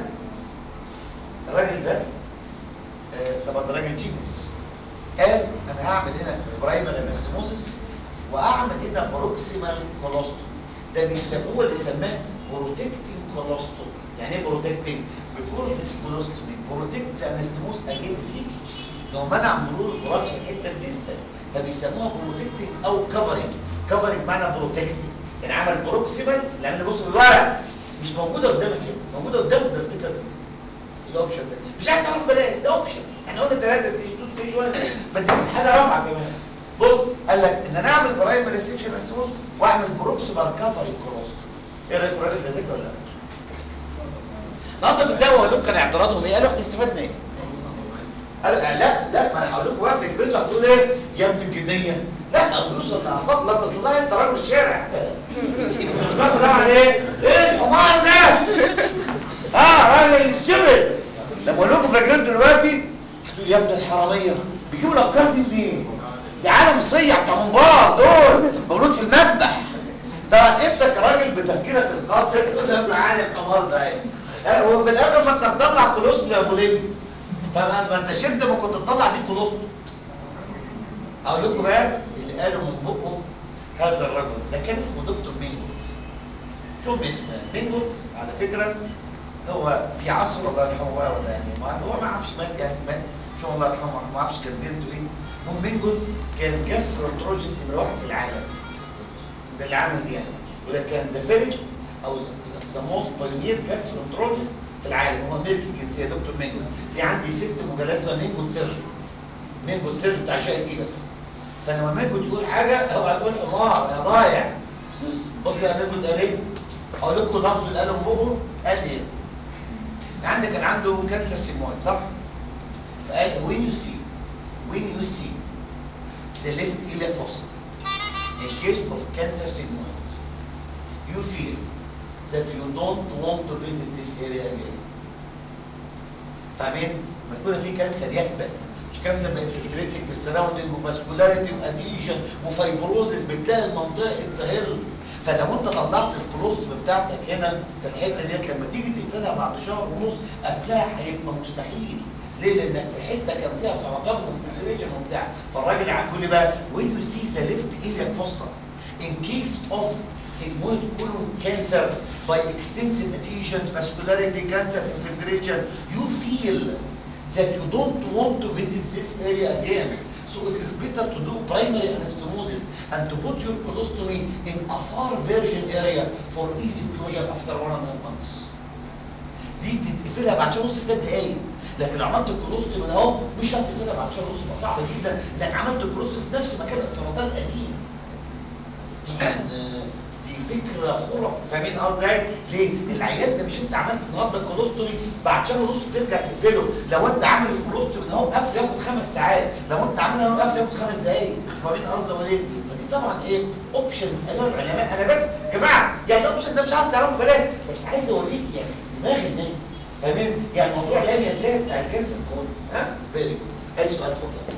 S2: الراجل ده آه، طبعا ده راجل جينيس قال انا هعمل هنا برايمري انستموزس واعمل هنا بروكسيمال كولوستوم ده بيسموه اللي سماه بروتكتنج كولوستوم يعني ايه بروتكتنج because this colostomy protects the anastomosis against leakage لو منع مرور البراز في الحته الديستال فبيسموها بروتكتنج او كفرنج كفرنج معنى بروتكتنج يعني عمل بروكسيمال لان بص بالورق مش موجوده قدامك كده موجوده قدامك بالفكره دي الاوبشن ده مش عايز تعرف بلاش ده اوبشن احنا قلنا 3 ستيج 2 ستيج 1 بديك حاجه رابعه كمان بص قال لك ان انا اعمل برايمري سيكشن اسموس واعمل بروكسيمال كفرنج كولوستوم ايه رايك الراجل ده ذكي ولا لا؟ النهارده في الدواء قالوا كان اعتراضهم ايه؟ قالوا احنا استفدنا ايه؟ قالوا لا لا ما انا هقول لكم بقى فكرته هتقول ايه؟ يا ابن الجنيه لا او يوصل لاعصاب لا تصلها انت راجل الشارع الراجل ده على ايه؟ ايه الحمار ده؟ اه راجل ستيبل لما اقول لكم فاكرين دلوقتي هتقول يا ابن الحراميه بيجيبوا الافكار دي منين؟ دي عالم صيع بتاع منبار دول مولود في المذبح طبعا انت كراجل بتفكيرك الخاص تقول له يا ابن عالم حمار ده ايه؟ وفي الاخر ما انت تطلع كولوستو يا ابو ليل فما ما انت شد ما كنت تطلع دي كولوستو اقول لكم بقى اللي قالوا من بقه هذا الرجل ده كان اسمه دكتور مينجوت شو باسمه مينجوت على فكره هو في عصره الله يرحمه بقى ولا يعني ما هو ما اعرفش مات يعني مات شو الله يرحمه ما اعرفش كان بنته ايه المهم مينجوت كان جاستروانترولوجيست نمره واحد في العالم ده اللي عمل دي يعني وده كان ذا فيرست او ذا موست بايونير جاستروانترولوجيست في العالم هو امريكي الجنسيه دكتور مينجوت في عندي ست مجلات اسمها مينجوت سيرجن مينجوت سيرجن بتاع شقه دي بس فلما مينجوت يقول حاجه هو هيقول حمار يا ضايع بص يا مينجوت قال ايه؟ اقول لكم لفظ اللي قاله بقه قال ايه؟ عندك كان عنده كانسر سيمويد صح؟ فقال when you see when you see the left iliac fossa in case of cancer sigmoid you feel that you don't want to visit this area again فاهمين؟ ما يكون في كانسر يكبر مش كانسر بانفلتريتنج بالسراوندنج وفاسكولاريتي واديشن وفايبروزس بتلاقي المنطقه اتسهل فلو انت طلعت البروستوم بتاعتك هنا في الحته ديت لما تيجي تقفلها بعد شهر ونص قفلها هيبقى مستحيل ليه؟ لانك في حته كان فيها سرطان وانفلتريشن وبتاع فالراجل هيقول لي بقى when you see the left iliac fossa in case of sigmoid colon cancer by extensive adhesions, vascularity, cancer, infiltration, you feel that you don't want to visit this area again.
S4: So it is better to do primary anastomosis and to put your colostomy in a far virgin area for easy closure after one and a half months. دي تقفلها بعد شهر ونص ثلاث دقايق لكن لو عملت الكولوستومي من اهو مش هتقفلها بعد شهر ونص يبقى صعب جدا انك عملت الكولوستومي في نفس مكان السرطان القديم. طبعا آه، دي فكره خرافه فاهمين قصدي ازاي؟ ليه؟ العيان ده مش انت عملت النهارده الكولوستومي بعد شهر ونص ترجع تقفله، لو انت عامل الكولوستومي ده هو قافل ياخد خمس ساعات، لو انت عاملها هو قافل ياخد خمس دقايق، فاهمين قصدي ولا ايه؟ فدي طبعا ايه؟ اوبشنز قالوها العلماء انا بس يا جماعه يعني الاوبشن ده مش عايز تعرفه بلاش بس عايز اوريك يعني دماغ الناس فاهمين؟ يعني موضوع لا يدلال بتاع الكانسر كود ها؟ فيري جود. اي سؤال اتفضل.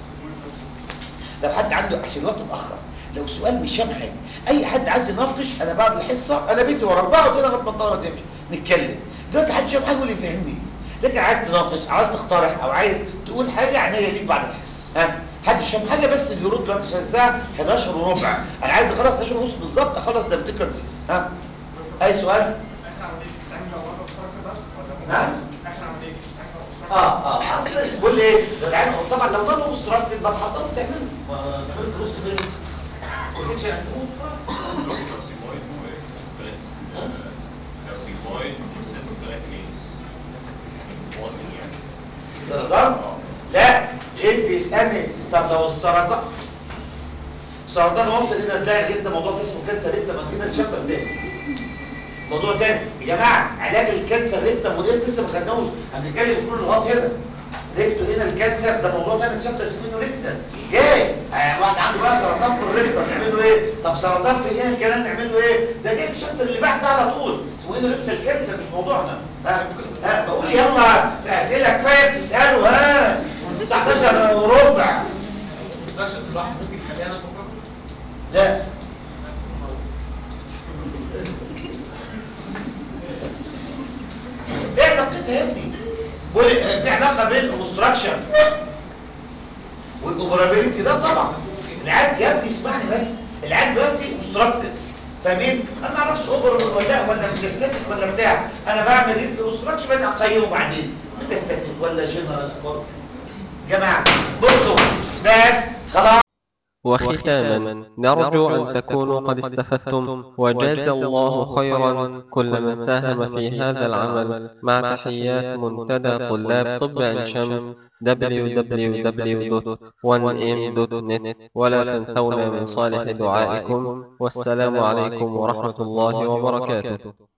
S4: لو حد عنده عشان الوقت اتاخر لو سؤال مش فاهم حاجه اي حد عايز يناقش انا بعد الحصه انا بيتي ورا بقعد هنا لغايه ما الطلبه تمشي نتكلم دلوقتي حد شاف حاجه يقول لي فهمني لكن عايز تناقش عايز تقترح او عايز تقول حاجه عينيا ليك بعد الحصه ها حد شاف حاجه بس اللي يرد دلوقتي عشان الساعه 11 وربع انا عايز اخلص 11 ونص بالظبط اخلص ده بتكر ديزيز ها اي سؤال
S3: احنا عمليه بتتعمل لو مره بسرعه كده ولا
S4: نعم.
S3: احنا عمليه بتتعمل لو بسرعه
S4: اه اه اصل بقول ايه ده العيال طبعا لو ضربوا مستراكت يبقى بحضروا تعملوا تعملوا فلوس فين كنتش هيقسموه خلاص
S5: Calcimoid ou express calcimoid process blackness bossing يعني
S2: سرطان لا ليش بيسالني طب لو السرطان سرطان وصل هنا تلاقي الجسم ده موضوع اسمه كانسر ريكتم هنجينا الشابتر تاني موضوع تاني يا جماعه علاج الكانسر ريكتم وديس لسه ما خدناهوش هنتكلم في كل اللغات هنا ريكتو هنا الكانسر ده موضوع تاني في شابتر اسمه ريكتم جاي يعني واحد عنده بقى سرطان في الريكتم نعمل له ايه طب سرطان في الايه كمان نعمل له ايه ده جاي في الشابتر اللي بعد ده على طول اسمه ايه ريكتم كانسر مش موضوعنا ها ها بقول يلا الاسئله كفايه بتسالوا ها 19 وربع
S3: الانستراكشنز الواحد ممكن يخليها انا بكره
S2: لا ايه علاقتها يا ابني بقول في علاقه بين الاوبستراكشن والاوبرابيلتي ده طبعا العيال يا ابني اسمعني بس العيال دلوقتي اوبستراكتد فاهمين انا ما اعرفش اوبر ولا ولا ميتاستاتيك ولا بتاع انا بعمل ايه في الاوبستراكشن بعدين اقيمه بعدين ميتاستاتيك ولا جنرال جماعه بصوا بس خلاص
S1: وختاما نرجو أن تكونوا قد استفدتم وجاز الله خيرا كل من ساهم في هذا العمل مع تحيات منتدى طلاب طب عين شمس www.1m.net ولا تنسونا من صالح دعائكم والسلام عليكم ورحمة الله وبركاته